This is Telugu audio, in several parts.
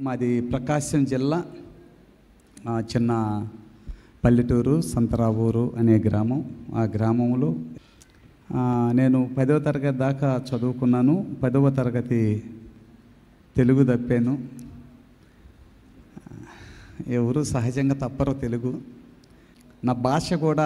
మాది ప్రకాశం జిల్లా ఆ, చిన్న పల్లెటూరు సంతరావూరు అనే గ్రామం ఆ గ్రామంలో ఆ, నేను పదవ తరగతి దాకా చదువుకున్నాను పదవ తరగతి తెలుగు తప్పాను ఎవరు సహజంగా తప్పరు తెలుగు నా భాష కూడా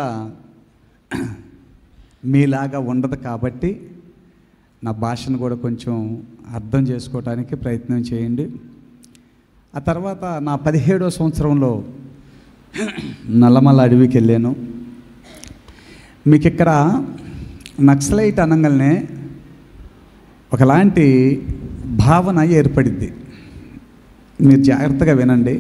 మీలాగా ఉండదు కాబట్టి నా భాషను కూడా కొంచెం అర్థం చేసుకోవడానికి ప్రయత్నం చేయండి ఆ తర్వాత నా పదిహేడో సంవత్సరంలో నల్లమల్ల అడవికి వెళ్ళాను మీకు ఇక్కడ నక్సలైట్ అనగానే ఒకలాంటి భావన ఏర్పడింది మీరు జాగ్రత్తగా వినండి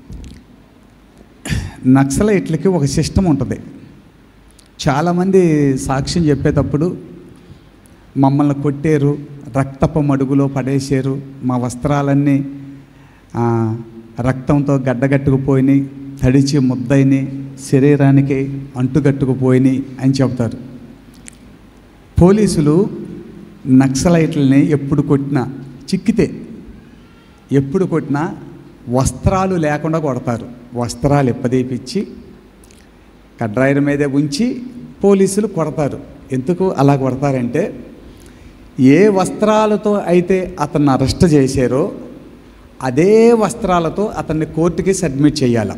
నక్సలైట్లకి ఒక సిస్టమ్ ఉంటుంది చాలామంది సాక్ష్యం చెప్పేటప్పుడు మమ్మల్ని కొట్టారు రక్తపు మడుగులో పడేశారు మా వస్త్రాలన్నీ ఆ, రక్తంతో గడ్డగట్టుకుపోయినాయి తడిచి ముద్దయిని శరీరానికి అంటుగట్టుకుపోయినాయి అని చెప్తారు పోలీసులు నక్సలైట్లని ఎప్పుడు కొట్టినా చిక్కితే ఎప్పుడు కొట్టినా వస్త్రాలు లేకుండా కొడతారు వస్త్రాలు ఎప్పదీపిచ్చి కడ్రాయిల మీదే ఉంచి పోలీసులు కొడతారు ఎందుకు అలా కొడతారంటే ఏ వస్త్రాలతో అయితే అతన్ని అరెస్ట్ చేశారో అదే వస్త్రాలతో అతన్ని కోర్టుకి సబ్మిట్ చేయాలి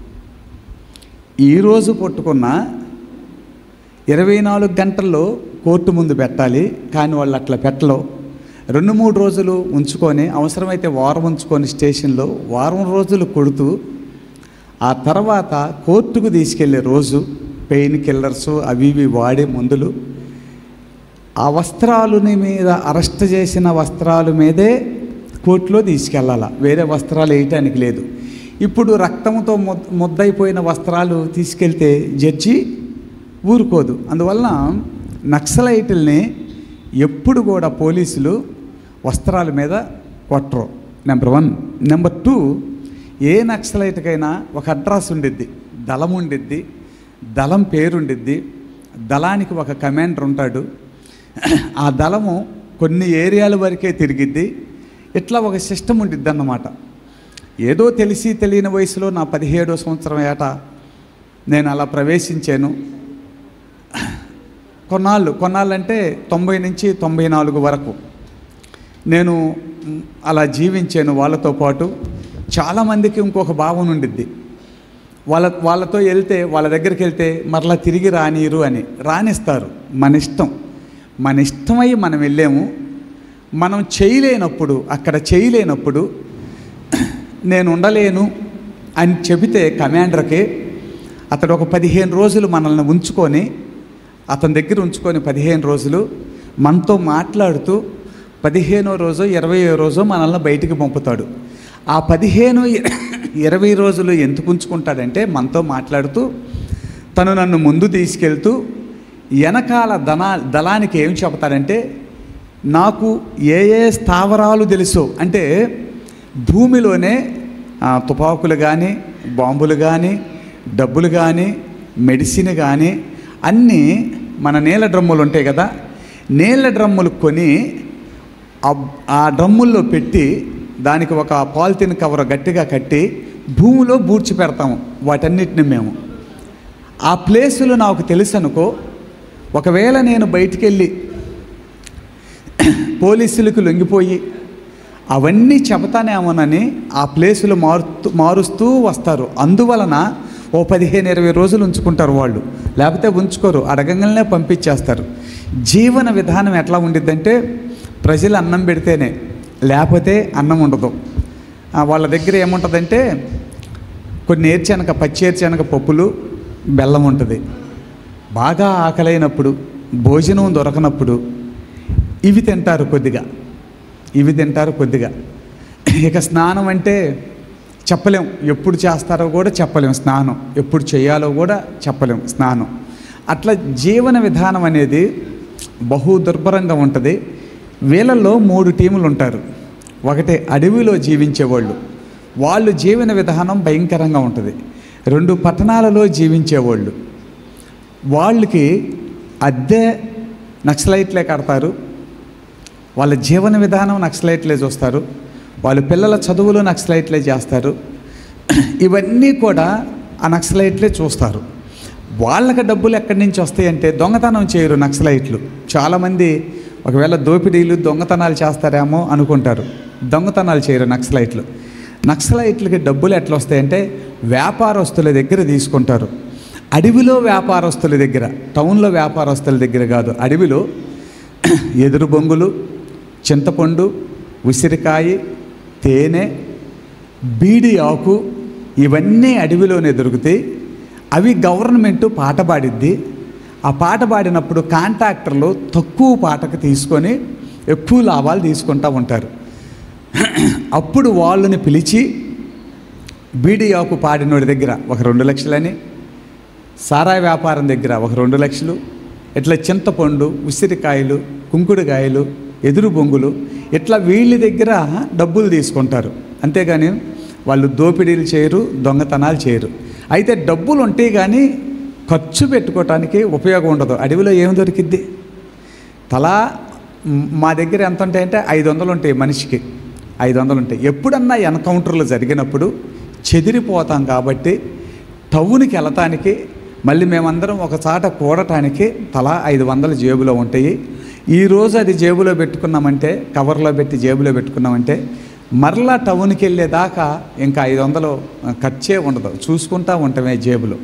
ఈరోజు పట్టుకున్న ఇరవై నాలుగు గంటల్లో కోర్టు ముందు పెట్టాలి కానీ వాళ్ళు అట్లా పెట్టలో రెండు మూడు రోజులు ఉంచుకొని అవసరమైతే వారం ఉంచుకొని స్టేషన్లో వారం రోజులు కొడుతూ ఆ తర్వాత కోర్టుకు తీసుకెళ్లే రోజు పెయిన్ కిల్లర్స్ అవి ఇవి వాడే మందులు ఆ వస్త్రాలని మీద అరెస్ట్ చేసిన వస్త్రాల మీదే కోర్టులో తీసుకెళ్ళాల వేరే వస్త్రాలు వేయటానికి లేదు ఇప్పుడు రక్తంతో ముద్ ముద్దయిపోయిన వస్త్రాలు తీసుకెళ్తే జడ్జి ఊరుకోదు అందువలన నక్సలైట్లని ఎప్పుడు కూడా పోలీసులు వస్త్రాల మీద కొట్టరు నెంబర్ వన్ నెంబర్ టూ ఏ నక్సలైట్కైనా ఒక అడ్రస్ ఉండిద్ది దళం ఉండిద్ది దళం పేరుండిద్ది దళానికి ఒక కమాండర్ ఉంటాడు ఆ దళము కొన్ని ఏరియాల వరకే తిరిగిద్ది ఇట్లా ఒక సిస్టమ్ ఉండిద్ది అన్నమాట ఏదో తెలిసి తెలియని వయసులో నా పదిహేడో సంవత్సరం ఏట నేను అలా ప్రవేశించాను కొన్నాళ్ళు కొన్నాళ్ళంటే తొంభై నుంచి తొంభై నాలుగు వరకు నేను మ్, అలా జీవించాను వాళ్ళతో పాటు చాలామందికి ఇంకొక భావన ఉండిద్ది వాళ్ళ వాళ్ళతో వెళ్తే వాళ్ళ దగ్గరికి వెళ్తే మరలా తిరిగి రానిరు అని రానిస్తారు మన ఇష్టం మన ఇష్టమై మనం వెళ్ళాము మనం చేయలేనప్పుడు అక్కడ చేయలేనప్పుడు నేను ఉండలేను అని చెబితే కమాండర్కి అతడు ఒక పదిహేను రోజులు మనల్ని ఉంచుకొని అతని దగ్గర ఉంచుకొని పదిహేను రోజులు మనతో మాట్లాడుతూ పదిహేనో రోజు ఇరవయో రోజు మనల్ని బయటికి పంపుతాడు ఆ పదిహేను ఇరవై రోజులు ఎందుకు ఉంచుకుంటాడంటే మనతో మాట్లాడుతూ తను నన్ను ముందు తీసుకెళ్తూ వెనకాల దళా దళానికి ఏం చెప్తాడంటే నాకు ఏ ఏ స్థావరాలు తెలుసో అంటే భూమిలోనే ఆ, తుపాకులు కానీ బాంబులు కానీ డబ్బులు కానీ మెడిసిన్ కానీ అన్నీ మన నీళ్ళ డ్రమ్ములు ఉంటాయి కదా నీళ్ళ డ్రమ్ములు కొని ఆ- ఆ డ్రమ్ముల్లో పెట్టి దానికి ఒక పాలిథిన్ కవర్ గట్టిగా కట్టి భూమిలో బూడ్చి పెడతాము వాటన్నిటిని మేము ఆ ప్లేసులు నాకు తెలుసు అనుకో ఒకవేళ నేను బయటికి వెళ్ళి పోలీసులకు లొంగిపోయి అవన్నీ చెబుతానేమోనని ఆ ప్లేసులు మారుతూ మారుస్తూ వస్తారు అందువలన ఓ పదిహేను ఇరవై రోజులు ఉంచుకుంటారు వాళ్ళు లేకపోతే ఉంచుకోరు అడగంగానే పంపించేస్తారు జీవన విధానం ఎట్లా ఉండిద్దంటే ప్రజలు అన్నం పెడితేనే లేకపోతే అన్నం ఉండదు ఆ, వాళ్ళ దగ్గర ఏముంటుందంటే కొన్ని ఏర్చనక పచ్చి ఏర్చనక పప్పులు బెల్లం ఉంటుంది బాగా ఆకలైనప్పుడు భోజనం దొరకనప్పుడు ఇవి తింటారు కొద్దిగా ఇవి తింటారు కొద్దిగా ఇక స్నానం అంటే చెప్పలేం ఎప్పుడు చేస్తారో కూడా చెప్పలేం స్నానం ఎప్పుడు చేయాలో కూడా చెప్పలేం స్నానం అట్లా జీవన విధానం అనేది బహు దుర్భరంగా ఉంటుంది వీళ్ళల్లో మూడు టీములు ఉంటారు ఒకటి అడవిలో జీవించేవాళ్ళు వాళ్ళు జీవన విధానం భయంకరంగా ఉంటుంది రెండు పట్టణాలలో జీవించేవాళ్ళు వాళ్ళకి అద్దె నక్సలైట్లే కడతారు వాళ్ళ జీవన విధానం నక్సలైట్లే చూస్తారు వాళ్ళ పిల్లల చదువులు నక్సలైట్లే చేస్తారు ఇవన్నీ కూడా ఆ నక్సలైట్లే చూస్తారు వాళ్ళకి డబ్బులు ఎక్కడి నుంచి వస్తాయంటే దొంగతనం చేయరు నక్సలైట్లు చాలామంది ఒకవేళ దోపిడీలు దొంగతనాలు చేస్తారేమో అనుకుంటారు దొంగతనాలు చేయరు నక్సలైట్లు నక్సలైట్లకి డబ్బులు ఎట్లా వస్తాయంటే వ్యాపారస్తుల దగ్గర తీసుకుంటారు అడవిలో వ్యాపారస్తుల దగ్గర టౌన్లో వ్యాపారస్తుల దగ్గర కాదు అడవిలో ఎదురు బొంగులు చింతపండు ఉసిరికాయ తేనె బీడి ఆకు ఇవన్నీ అడవిలోనే దొరుకుతాయి అవి గవర్నమెంట్ పాట పాడిద్ది ఆ పాట పాడినప్పుడు కాంట్రాక్టర్లు తక్కువ పాటకు తీసుకొని ఎక్కువ లాభాలు తీసుకుంటూ ఉంటారు అప్పుడు వాళ్ళని పిలిచి బీడి ఆకు పాడినోడి దగ్గర ఒక రెండు లక్షలని సారాయి వ్యాపారం దగ్గర ఒక రెండు లక్షలు ఇట్లా చింతపండు ఉసిరికాయలు కుంకుడుకాయలు ఎదురు బొంగులు ఇట్లా వీళ్ళ దగ్గర డబ్బులు తీసుకుంటారు అంతేగాని వాళ్ళు దోపిడీలు చేయరు దొంగతనాలు చేయరు అయితే డబ్బులు ఉంటే కానీ ఖర్చు పెట్టుకోవటానికి ఉపయోగం ఉండదు అడవిలో ఏం దొరికిద్ది తలా మ్, మా దగ్గర ఎంత ఉంటాయంటే ఐదు వందలు ఉంటాయి మనిషికి ఐదు వందలు ఉంటాయి ఎప్పుడన్నా ఎన్కౌంటర్లు జరిగినప్పుడు చెదిరిపోతాం కాబట్టి టౌన్కి వెళ్ళటానికి మళ్ళీ మేమందరం ఒక చాట కూడటానికి తలా ఐదు వందలు జేబులో ఉంటాయి ఈరోజు అది జేబులో పెట్టుకున్నామంటే కవర్లో పెట్టి జేబులో పెట్టుకున్నామంటే మరలా టౌన్కి వెళ్ళేదాకా ఇంకా ఐదు వందలు ఆ, ఖర్చే ఉండదు చూసుకుంటా ఉంటామే జేబులో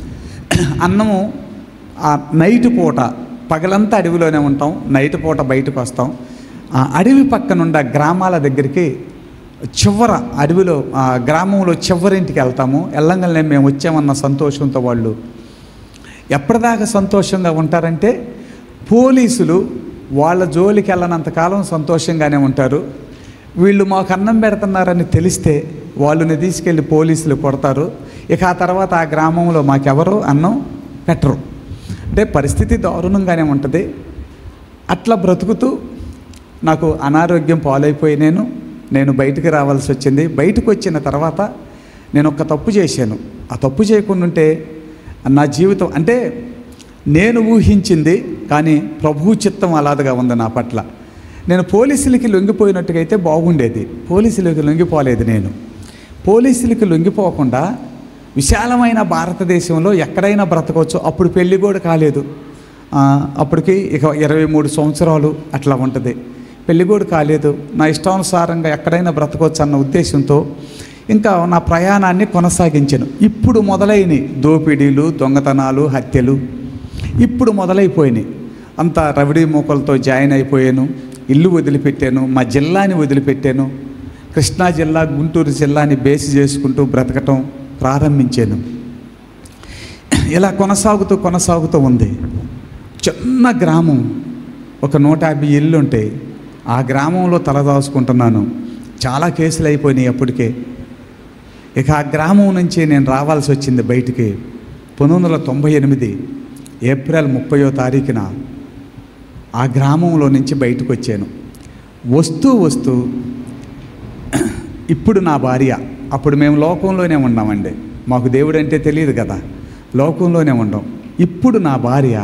అన్నము ఆ నైట్ పూట పగలంతా అడవిలోనే ఉంటాం నైట్ పూట బయటకు వస్తాం ఆ అడవి పక్కనుండ గ్రామాల దగ్గరికి చివర అడవిలో ఆ గ్రామంలో చివరింటికి వెళ్తాము వెళ్ళంగానే మేము వచ్చామన్న సంతోషంతో వాళ్ళు ఎప్పటిదాకా సంతోషంగా ఉంటారంటే పోలీసులు వాళ్ళ జోలికి వెళ్ళనంతకాలం సంతోషంగానే ఉంటారు వీళ్ళు మాకు అన్నం పెడుతున్నారని తెలిస్తే వాళ్ళని తీసుకెళ్ళి పోలీసులు కొడతారు ఇక ఆ తర్వాత ఆ గ్రామంలో మాకెవరు అన్నం పెట్టరు అంటే పరిస్థితి దారుణంగానే ఉంటుంది అట్లా బ్రతుకుతూ నాకు అనారోగ్యం పాలైపోయి నేను నేను బయటికి రావాల్సి వచ్చింది బయటకు వచ్చిన తర్వాత నేను ఒక తప్పు చేశాను ఆ తప్పు చేయకుండా ఉంటే నా జీవితం అంటే నేను ఊహించింది కానీ ప్రభు చిత్తం అలాదుగా ఉంది నా పట్ల నేను పోలీసులకి లొంగిపోయినట్టుగా అయితే బాగుండేది పోలీసులకి లొంగిపోలేదు నేను పోలీసులకి లొంగిపోకుండా విశాలమైన భారతదేశంలో ఎక్కడైనా బ్రతకవచ్చు అప్పుడు పెళ్లి కూడా కాలేదు ఆ, అప్పటికి ఇక ఇరవై మూడు సంవత్సరాలు అట్లా ఉంటుంది పెళ్లి కూడా కాలేదు నా ఇష్టానుసారంగా ఎక్కడైనా బ్రతకవచ్చు అన్న ఉద్దేశంతో ఇంకా నా ప్రయాణాన్ని కొనసాగించాను ఇప్పుడు మొదలైన దోపిడీలు దొంగతనాలు హత్యలు ఇప్పుడు మొదలైపోయినాయి అంతా రవిడీ మూకలతో జాయిన్ అయిపోయాను ఇల్లు వదిలిపెట్టాను మా జిల్లాని వదిలిపెట్టాను కృష్ణా జిల్లా గుంటూరు జిల్లాని బేసి చేసుకుంటూ బ్రతకటం ప్రారంభించాను ఇలా కొనసాగుతూ కొనసాగుతూ ఉంది చిన్న గ్రామం ఒక నూట యాభై ఇల్లు ఉంటాయి ఆ గ్రామంలో తలదాచుకుంటున్నాను చాలా కేసులు అయిపోయినాయి అప్పటికే ఇక ఆ గ్రామం నుంచి నేను రావాల్సి వచ్చింది బయటికి పంతొమ్మిది వందల తొంభై ఎనిమిది ఏప్రిల్ ముప్పయో తారీఖున ఆ గ్రామంలో నుంచి బయటకు వచ్చాను వస్తూ వస్తూ ఇప్పుడు నా భార్య అప్పుడు మేము లోకంలోనే ఉన్నామండి మాకు దేవుడు అంటే తెలియదు కదా లోకంలోనే ఉండం ఇప్పుడు నా భార్య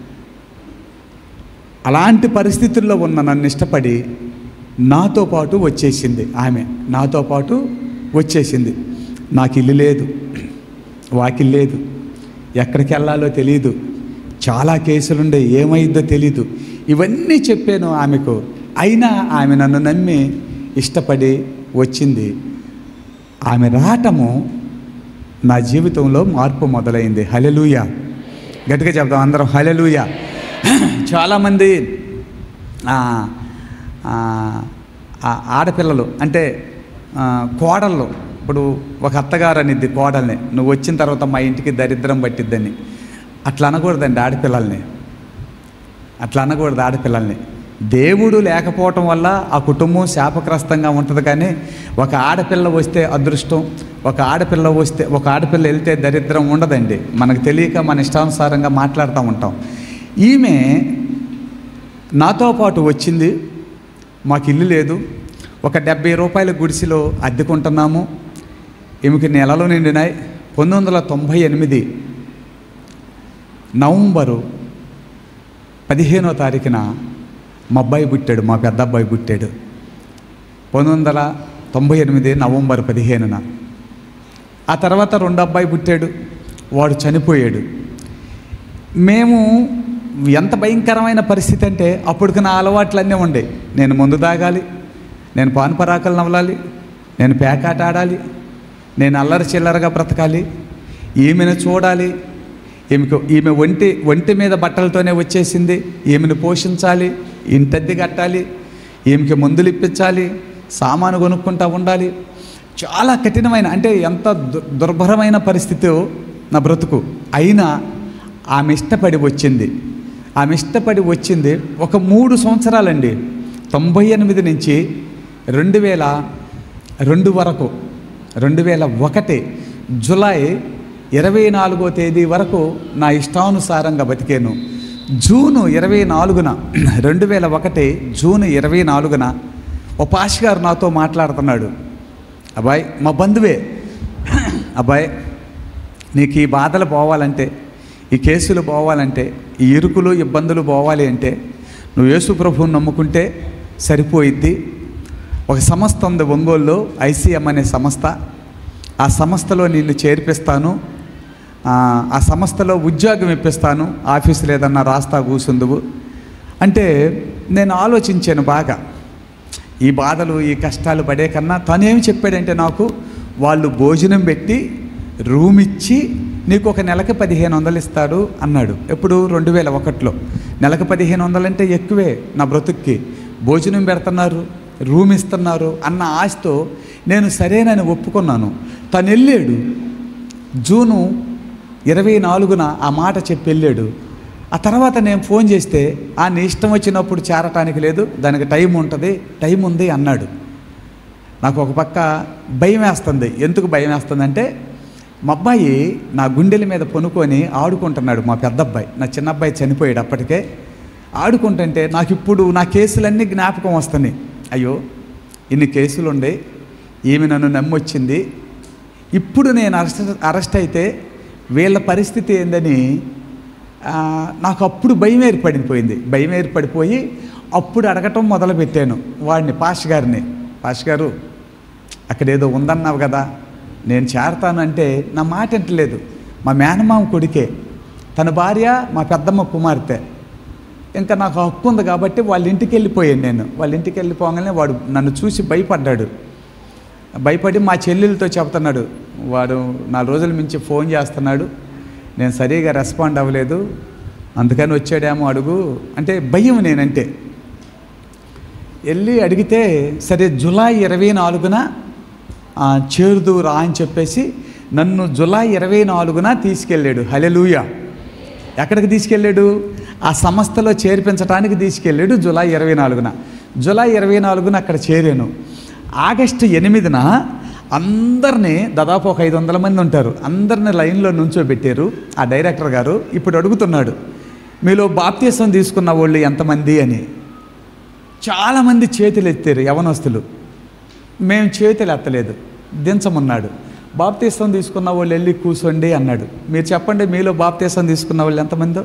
అలాంటి పరిస్థితుల్లో ఉన్న నన్ను ఇష్టపడి నాతో పాటు వచ్చేసింది ఆమె నాతో పాటు వచ్చేసింది నాకు ఇల్లు లేదు వాకిల్ లేదు ఎక్కడికి వెళ్ళాలో తెలియదు చాలా కేసులుండే ఏమైందో తెలీదు ఇవన్నీ చెప్పాను ఆమెకు అయినా ఆమె నన్ను నమ్మి ఇష్టపడి వచ్చింది ఆమె రావటము నా జీవితంలో మార్పు మొదలైంది హలెలూయ గట్టిగా చెప్దాం అందరం హలెలూయ చాలామంది ఆ, ఆ, ఆ ఆడపిల్లలు అంటే ఆ, కోడళ్ళు ఇప్పుడు ఒక అత్తగారు అనిద్ది కోడల్ని నువ్వు వచ్చిన తర్వాత మా ఇంటికి దరిద్రం పట్టిద్దని అట్లా అనకూడదండి ఆడపిల్లల్ని అట్లా అనకూడదు ఆడపిల్లల్ని దేవుడు లేకపోవటం వల్ల ఆ కుటుంబం శాపగ్రస్తంగా ఉంటుంది కానీ ఒక ఆడపిల్ల వస్తే అదృష్టం ఒక ఆడపిల్ల వస్తే ఒక ఆడపిల్ల వెళ్తే దరిద్రం ఉండదండి మనకు తెలియక మన ఇష్టానుసారంగా మాట్లాడుతూ ఉంటాం ఈమె నాతో పాటు వచ్చింది మాకు ఇల్లు లేదు ఒక డెబ్బై రూపాయల గుడిసెలో అద్దెకుంటున్నాము ఈమెకి నెలలు నిండినాయి పంతొమ్మిది వందల తొంభై ఎనిమిది నవంబరు పదిహేనో తారీఖున మా అబ్బాయి పుట్టాడు మా పెద్ద అబ్బాయి పుట్టాడు పంతొమ్మిది వందల తొంభై ఎనిమిది నవంబర్ పదిహేనున ఆ తర్వాత రెండు అబ్బాయి పుట్టాడు వాడు చనిపోయాడు మేము ఎంత భయంకరమైన పరిస్థితి అంటే అప్పటికి నా అలవాట్లన్నీ ఉండే నేను ముందు తాగాలి నేను పాన్ పరాకలు నవ్వాలి నేను పేకాట ఆడాలి నేను అల్లరి చిల్లరగా బ్రతకాలి ఈమెను చూడాలి ఈమెకు ఈమె ఒంటి ఒంటి మీద బట్టలతోనే వచ్చేసింది ఈమెను పోషించాలి ఇంటద్దె కట్టాలి ఈమెకి మందులు ఇప్పించాలి సామాను కొనుక్కుంటా ఉండాలి చాలా కఠినమైన అంటే ఎంత దు- దుర్భరమైన పరిస్థితి నా బ్రతుకు అయినా ఆమె ఇష్టపడి వచ్చింది ఆమె ఇష్టపడి వచ్చింది ఒక మూడు సంవత్సరాలండి తొంభై ఎనిమిది నుంచి రెండు వేల రెండు వరకు రెండు వేల ఒకటి జులై ఇరవై నాలుగో తేదీ వరకు నా ఇష్టానుసారంగా బతికాను జూను ఇరవై నాలుగున రెండు వేల ఒకటి జూన్ ఇరవై నాలుగున ఓ పాష్ గారు నాతో మాట్లాడుతున్నాడు అబ్బాయి మా బంధువే అబ్బాయి నీకు ఈ బాధలు పోవాలంటే ఈ కేసులు పోవాలంటే ఈ ఇరుకులు ఇబ్బందులు పోవాలి అంటే నువ్వు యేసు ప్రభువుని నమ్ముకుంటే సరిపోయిద్ది ఒక సంస్థ ఉంది ఒంగోలులో ఐసీఎం అనే సంస్థ ఆ సంస్థలో నిన్ను చేర్పిస్తాను ఆ, ఆ సంస్థలో ఉద్యోగం ఇప్పిస్తాను ఆఫీసులో ఏదన్నా రాస్తా కూసుందువు అంటే నేను ఆలోచించాను బాగా ఈ బాధలు ఈ కష్టాలు పడే కన్నా తనేమి చెప్పాడంటే నాకు వాళ్ళు భోజనం పెట్టి రూమ్ ఇచ్చి నీకు ఒక నెలకి పదిహేను వందలు ఇస్తాడు అన్నాడు ఎప్పుడు రెండు వేల ఒకటిలో నెలకు పదిహేను వందలు అంటే ఎక్కువే నా బ్రతుక్కి భోజనం పెడుతున్నారు రూమ్ ఇస్తున్నారు అన్న ఆశతో నేను సరేనని ఒప్పుకున్నాను తను వెళ్ళాడు జూను ఇరవై నాలుగున ఆ మాట చెప్పి వెళ్ళాడు ఆ తర్వాత నేను ఫోన్ చేస్తే ఆ నీ ఇష్టం వచ్చినప్పుడు చేరటానికి లేదు దానికి టైం ఉంటుంది టైం ఉంది అన్నాడు నాకు ఒక పక్క భయం వేస్తుంది ఎందుకు భయం వేస్తుందంటే మా అబ్బాయి నా గుండెల మీద పొనుకొని ఆడుకుంటున్నాడు మా పెద్ద అబ్బాయి నా చిన్న అబ్బాయి చనిపోయాడు అప్పటికే ఆడుకుంటుంటే నాకు ఇప్పుడు నా కేసులన్నీ జ్ఞాపకం వస్తున్నాయి అయ్యో ఇన్ని కేసులు ఉండే ఈమె నన్ను నమ్మొచ్చింది ఇప్పుడు నేను అరెస్ట్ అరెస్ట్ అయితే వీళ్ళ పరిస్థితి ఏందని ఆ, నాకు అప్పుడు భయం ఏర్పడిపోయింది భయం ఏర్పడిపోయి అప్పుడు అడగటం మొదలుపెట్టాను వాడిని పాష్ గారిని పాష్ గారు అక్కడ ఏదో ఉందన్నావు కదా నేను చేరతాను అంటే నా మాట వింటలేదు మా మేనమామ కొడుకే తన భార్య మా పెద్దమ్మ కుమార్తె ఇంకా నాకు హక్కు ఉంది కాబట్టి వాళ్ళ ఇంటికి వెళ్ళిపోయాను నేను వాళ్ళ ఇంటికి వెళ్ళిపోగానే వాడు నన్ను చూసి భయపడ్డాడు భయపడి మా చెల్లెలతో చెప్తున్నాడు వాడు నాలుగు రోజుల మించి ఫోన్ చేస్తున్నాడు నేను సరిగా రెస్పాండ్ అవ్వలేదు అందుకని వచ్చాడేమో అడుగు అంటే భయం నేనంటే వెళ్ళి అడిగితే సరే జులై ఇరవై నాలుగున ఆ, చేరుదు రా అని చెప్పేసి నన్ను జులై ఇరవై నాలుగున తీసుకెళ్ళాడు హలెలూయ ఎక్కడికి తీసుకెళ్ళాడు ఆ సంస్థలో చేర్పించడానికి తీసుకెళ్ళాడు జులై ఇరవై నాలుగున జులై ఇరవై నాలుగున అక్కడ చేరాను ఆగస్టు ఎనిమిదిన అందరినీ దాదాపు ఒక ఐదు వందల మంది ఉంటారు అందరిని లైన్లో నుంచోబెట్టారు ఆ డైరెక్టర్ గారు ఇప్పుడు అడుగుతున్నాడు మీలో బాప్తీసం తీసుకున్న వాళ్ళు ఎంతమంది అని చాలామంది చేతులు ఎత్తారు యవనస్తులు మేము చేతులు ఎత్తలేదు దించమన్నాడు బాప్తీసం తీసుకున్న వాళ్ళు వెళ్ళి కూర్చోండి అన్నాడు మీరు చెప్పండి మీలో బాప్తీసం తీసుకున్న వాళ్ళు ఎంతమందో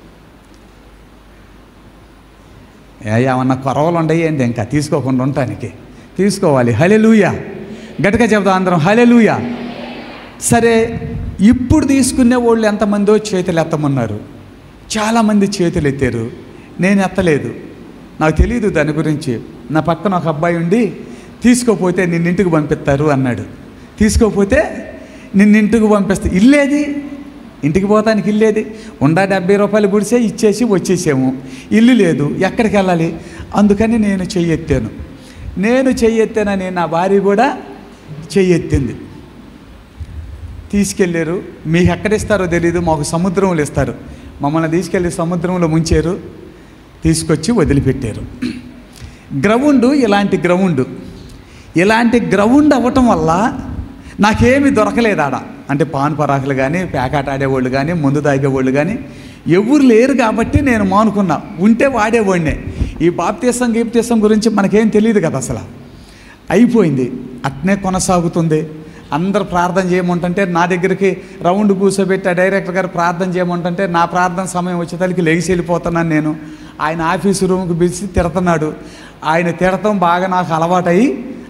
ఏ ఏమన్నా కొరవలు ఉండయి ఏంటి ఇంకా తీసుకోకుండా ఉండటానికి తీసుకోవాలి హలెలూయా గట్టిగా చెప్దాం అందరం హలెలూయా సరే ఇప్పుడు తీసుకునే వాళ్ళు ఎంతమందో చేతులు ఎత్తమన్నారు చాలామంది చేతులు ఎత్తారు నేను ఎత్తలేదు నాకు తెలియదు దాని గురించి నా పక్కన ఒక అబ్బాయి ఉండి తీసుకోపోతే నిన్నింటికి పంపిస్తారు అన్నాడు తీసుకోపోతే నిన్నింటికి పంపిస్తా ఇల్లేది ఇంటికి పోతానికి ఇల్లేది ఉండా డెబ్బై రూపాయలు గుడిసే ఇచ్చేసి వచ్చేసాము ఇల్లు లేదు ఎక్కడికి వెళ్ళాలి అందుకని నేను చెయ్యెత్తాను నేను చెయ్యెత్తానని నా భార్య కూడా చెయ్యెత్తింది తీసుకెళ్ళారు మీకు ఎక్కడిస్తారో తెలియదు మాకు సముద్రంలో ఇస్తారు మమ్మల్ని తీసుకెళ్ళి సముద్రంలో ముంచారు తీసుకొచ్చి వదిలిపెట్టారు గ్రౌండ్ ఇలాంటి గ్రౌండ్ ఇలాంటి గ్రౌండ్ అవ్వటం వల్ల నాకేమీ దొరకలేదు ఆడ అంటే పాన్ పరాకులు కానీ పేకాట ఆడేవాళ్ళు కానీ ముందు తాగేవాళ్ళు కానీ ఎవరు లేరు కాబట్టి నేను మానుకున్నా ఉంటే వాడేవాడినే ఈ బాప్తీసం గీప్తీసం గురించి మనకేం తెలియదు కదా అసలు అయిపోయింది అట్నే కొనసాగుతుంది అందరు ప్రార్థన చేయమంటుంటే నా దగ్గరికి రౌండ్ కూర్చోబెట్టి ఆ డైరెక్టర్ గారు ప్రార్థన చేయమంటుంటే నా ప్రార్థన సమయం వచ్చేసరికి లెగిసి వెళ్ళిపోతున్నాను నేను ఆయన ఆఫీసు రూమ్కి పిలిచి తిడుతున్నాడు ఆయన తిడతాం బాగా నాకు అలవాటయి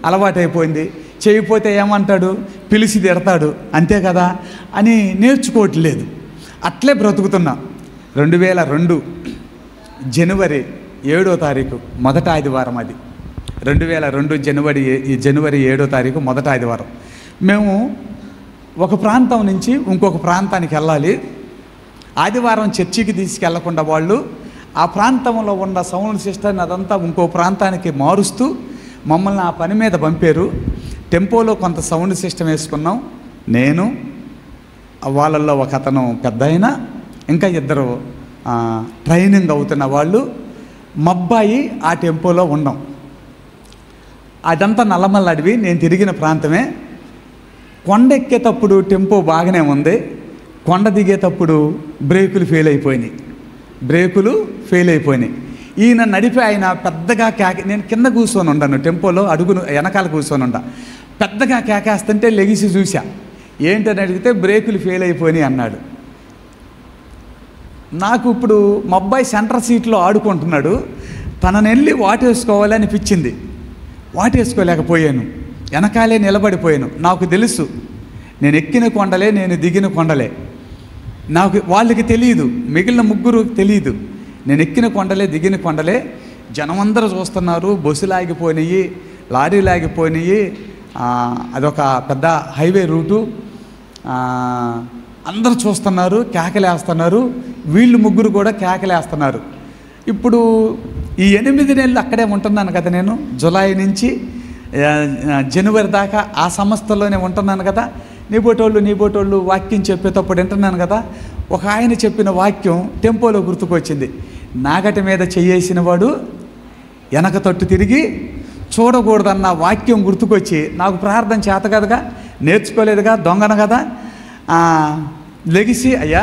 అలవాటైపోయింది చేయకపోతే ఏమంటాడు పిలిచి తిడతాడు అంతే కదా అని నేర్చుకోవట్లేదు అట్లే బ్రతుకుతున్నా రెండు వేల రెండు జనవరి ఏడో తారీఖు మొదట ఆదివారం అది రెండు వేల రెండు జనవరి ఏ- ఈ జనవరి ఏడో తారీఖు మొదట ఆదివారం మేము ఒక ప్రాంతం నుంచి ఇంకొక ప్రాంతానికి వెళ్ళాలి ఆదివారం చర్చికి తీసుకెళ్లకుండా వాళ్ళు ఆ ప్రాంతంలో ఉన్న సౌండ్ సిస్టర్ని అదంతా ఇంకో ప్రాంతానికి మారుస్తూ మమ్మల్ని ఆ పని మీద పంపారు టెంపోలో కొంత సౌండ్ సిస్టమ్ వేసుకున్నాం నేను వాళ్ళల్లో ఒక అతను పెద్ద ఆయన ఇంకా ఇద్దరు ఆ, ట్రైనింగ్ అవుతున్న వాళ్ళు మబ్బాయి ఆ టెంపోలో ఉండం అదంతా నల్లమల్ల అడవి నేను తిరిగిన ప్రాంతమే కొండ ఎక్కేటప్పుడు టెంపో బాగానే ఉంది కొండ దిగేటప్పుడు బ్రేకులు ఫెయిల్ అయిపోయినాయి బ్రేకులు ఫెయిల్ అయిపోయినాయి ఈయన నడిపి ఆయన పెద్దగా కేక నేను కింద కూర్చొని ఉండను టెంపోలో అడుగును వెనకాల కూర్చొని ఉండ పెద్దగా కేకేస్తుంటే లెగిసి చూసా ఏంటని అడిగితే బ్రేకులు ఫెయిల్ అయిపోయినాయి అన్నాడు నాకు ఇప్పుడు మా అబ్బాయి సెంటర్ సీట్లో ఆడుకుంటున్నాడు తనని వెళ్ళి వాటేసుకోవాలి అనిపించింది వాటేసుకోలేకపోయాను వెనకాలే నిలబడిపోయాను నాకు తెలుసు నేను ఎక్కిన కొండలే నేను దిగిన కొండలే నాకు వాళ్ళకి తెలియదు మిగిలిన ముగ్గురు తెలియదు నేను ఎక్కిన కొండలే దిగిన కొండలే జనమందరూ చూస్తున్నారు బస్సులు ఆగిపోయినాయి లారీలు ఆగిపోయినాయి ఆ, అదొక పెద్ద హైవే రూటు ఆ, అందరూ చూస్తున్నారు కేకలేస్తున్నారు వీళ్ళు ముగ్గురు కూడా కేకలేస్తున్నారు ఇప్పుడు ఈ ఎనిమిది నెలలు అక్కడే ఉంటున్నాను కదా నేను జులై నుంచి ఆ, ఆ, జనవరి దాకా ఆ సంస్థలోనే ఉంటున్నాను కదా నీ బోటోళ్ళు నీ బోటోళ్ళు వాక్యం చెప్పేటప్పుడు వింటున్నాను కదా ఒక ఆయన చెప్పిన వాక్యం టెంపోలో గుర్తుకొచ్చింది నాగటి మీద చెయ్యేసిన వాడు వెనక తట్టు తిరిగి చూడకూడదన్న వాక్యం గుర్తుకొచ్చి నాకు ప్రార్థన చేత కదగా నేర్చుకోలేదుగా దొంగన కదా ఆ, లెగిసి అయ్యా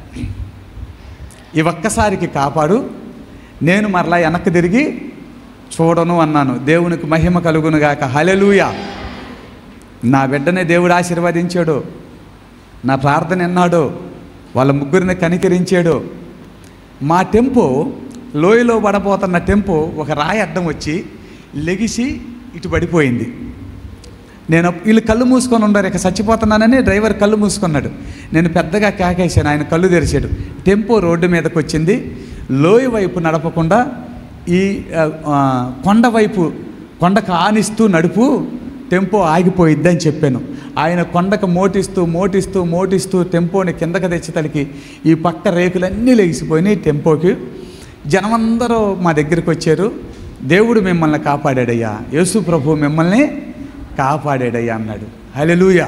ఈ ఒక్కసారికి కాపాడు నేను మరలా వెనక్కి తిరిగి చూడను అన్నాను దేవునికి మహిమ కలుగునుగాక హలెలూయ నా బిడ్డని దేవుడు ఆశీర్వదించాడు నా ప్రార్థన ఎన్నాడు వాళ్ళ ముగ్గురిని కనికరించాడు మా టెంపో లోయలో పడబోతున్న టెంపో ఒక రాయి అడ్డం వచ్చి లెగిసి ఇటు పడిపోయింది నేను వీళ్ళు కళ్ళు మూసుకొని ఉండరు ఇక చచ్చిపోతున్నానని డ్రైవర్ కళ్ళు మూసుకున్నాడు నేను పెద్దగా కేకేశాను ఆయన కళ్ళు తెరిచాడు టెంపో రోడ్డు మీదకి వచ్చింది లోయ వైపు నడపకుండా ఈ ఆ, ఆ, కొండ వైపు కొండకు ఆనిస్తూ నడుపు టెంపో ఆగిపోయిద్ది అని చెప్పాను ఆయన కొండకు మోటిస్తూ మోటిస్తూ మోటిస్తూ టెంపోని కిందకి తెచ్చి తలికి ఈ పక్క రేకులన్నీ లెగిసిపోయినాయి టెంపోకి జనమందరూ మా దగ్గరికి వచ్చారు దేవుడు మిమ్మల్ని కాపాడాడయ్యా యేసు ప్రభు మిమ్మల్ని కాపాడాడయ్యా అన్నాడు హల్లెలూయా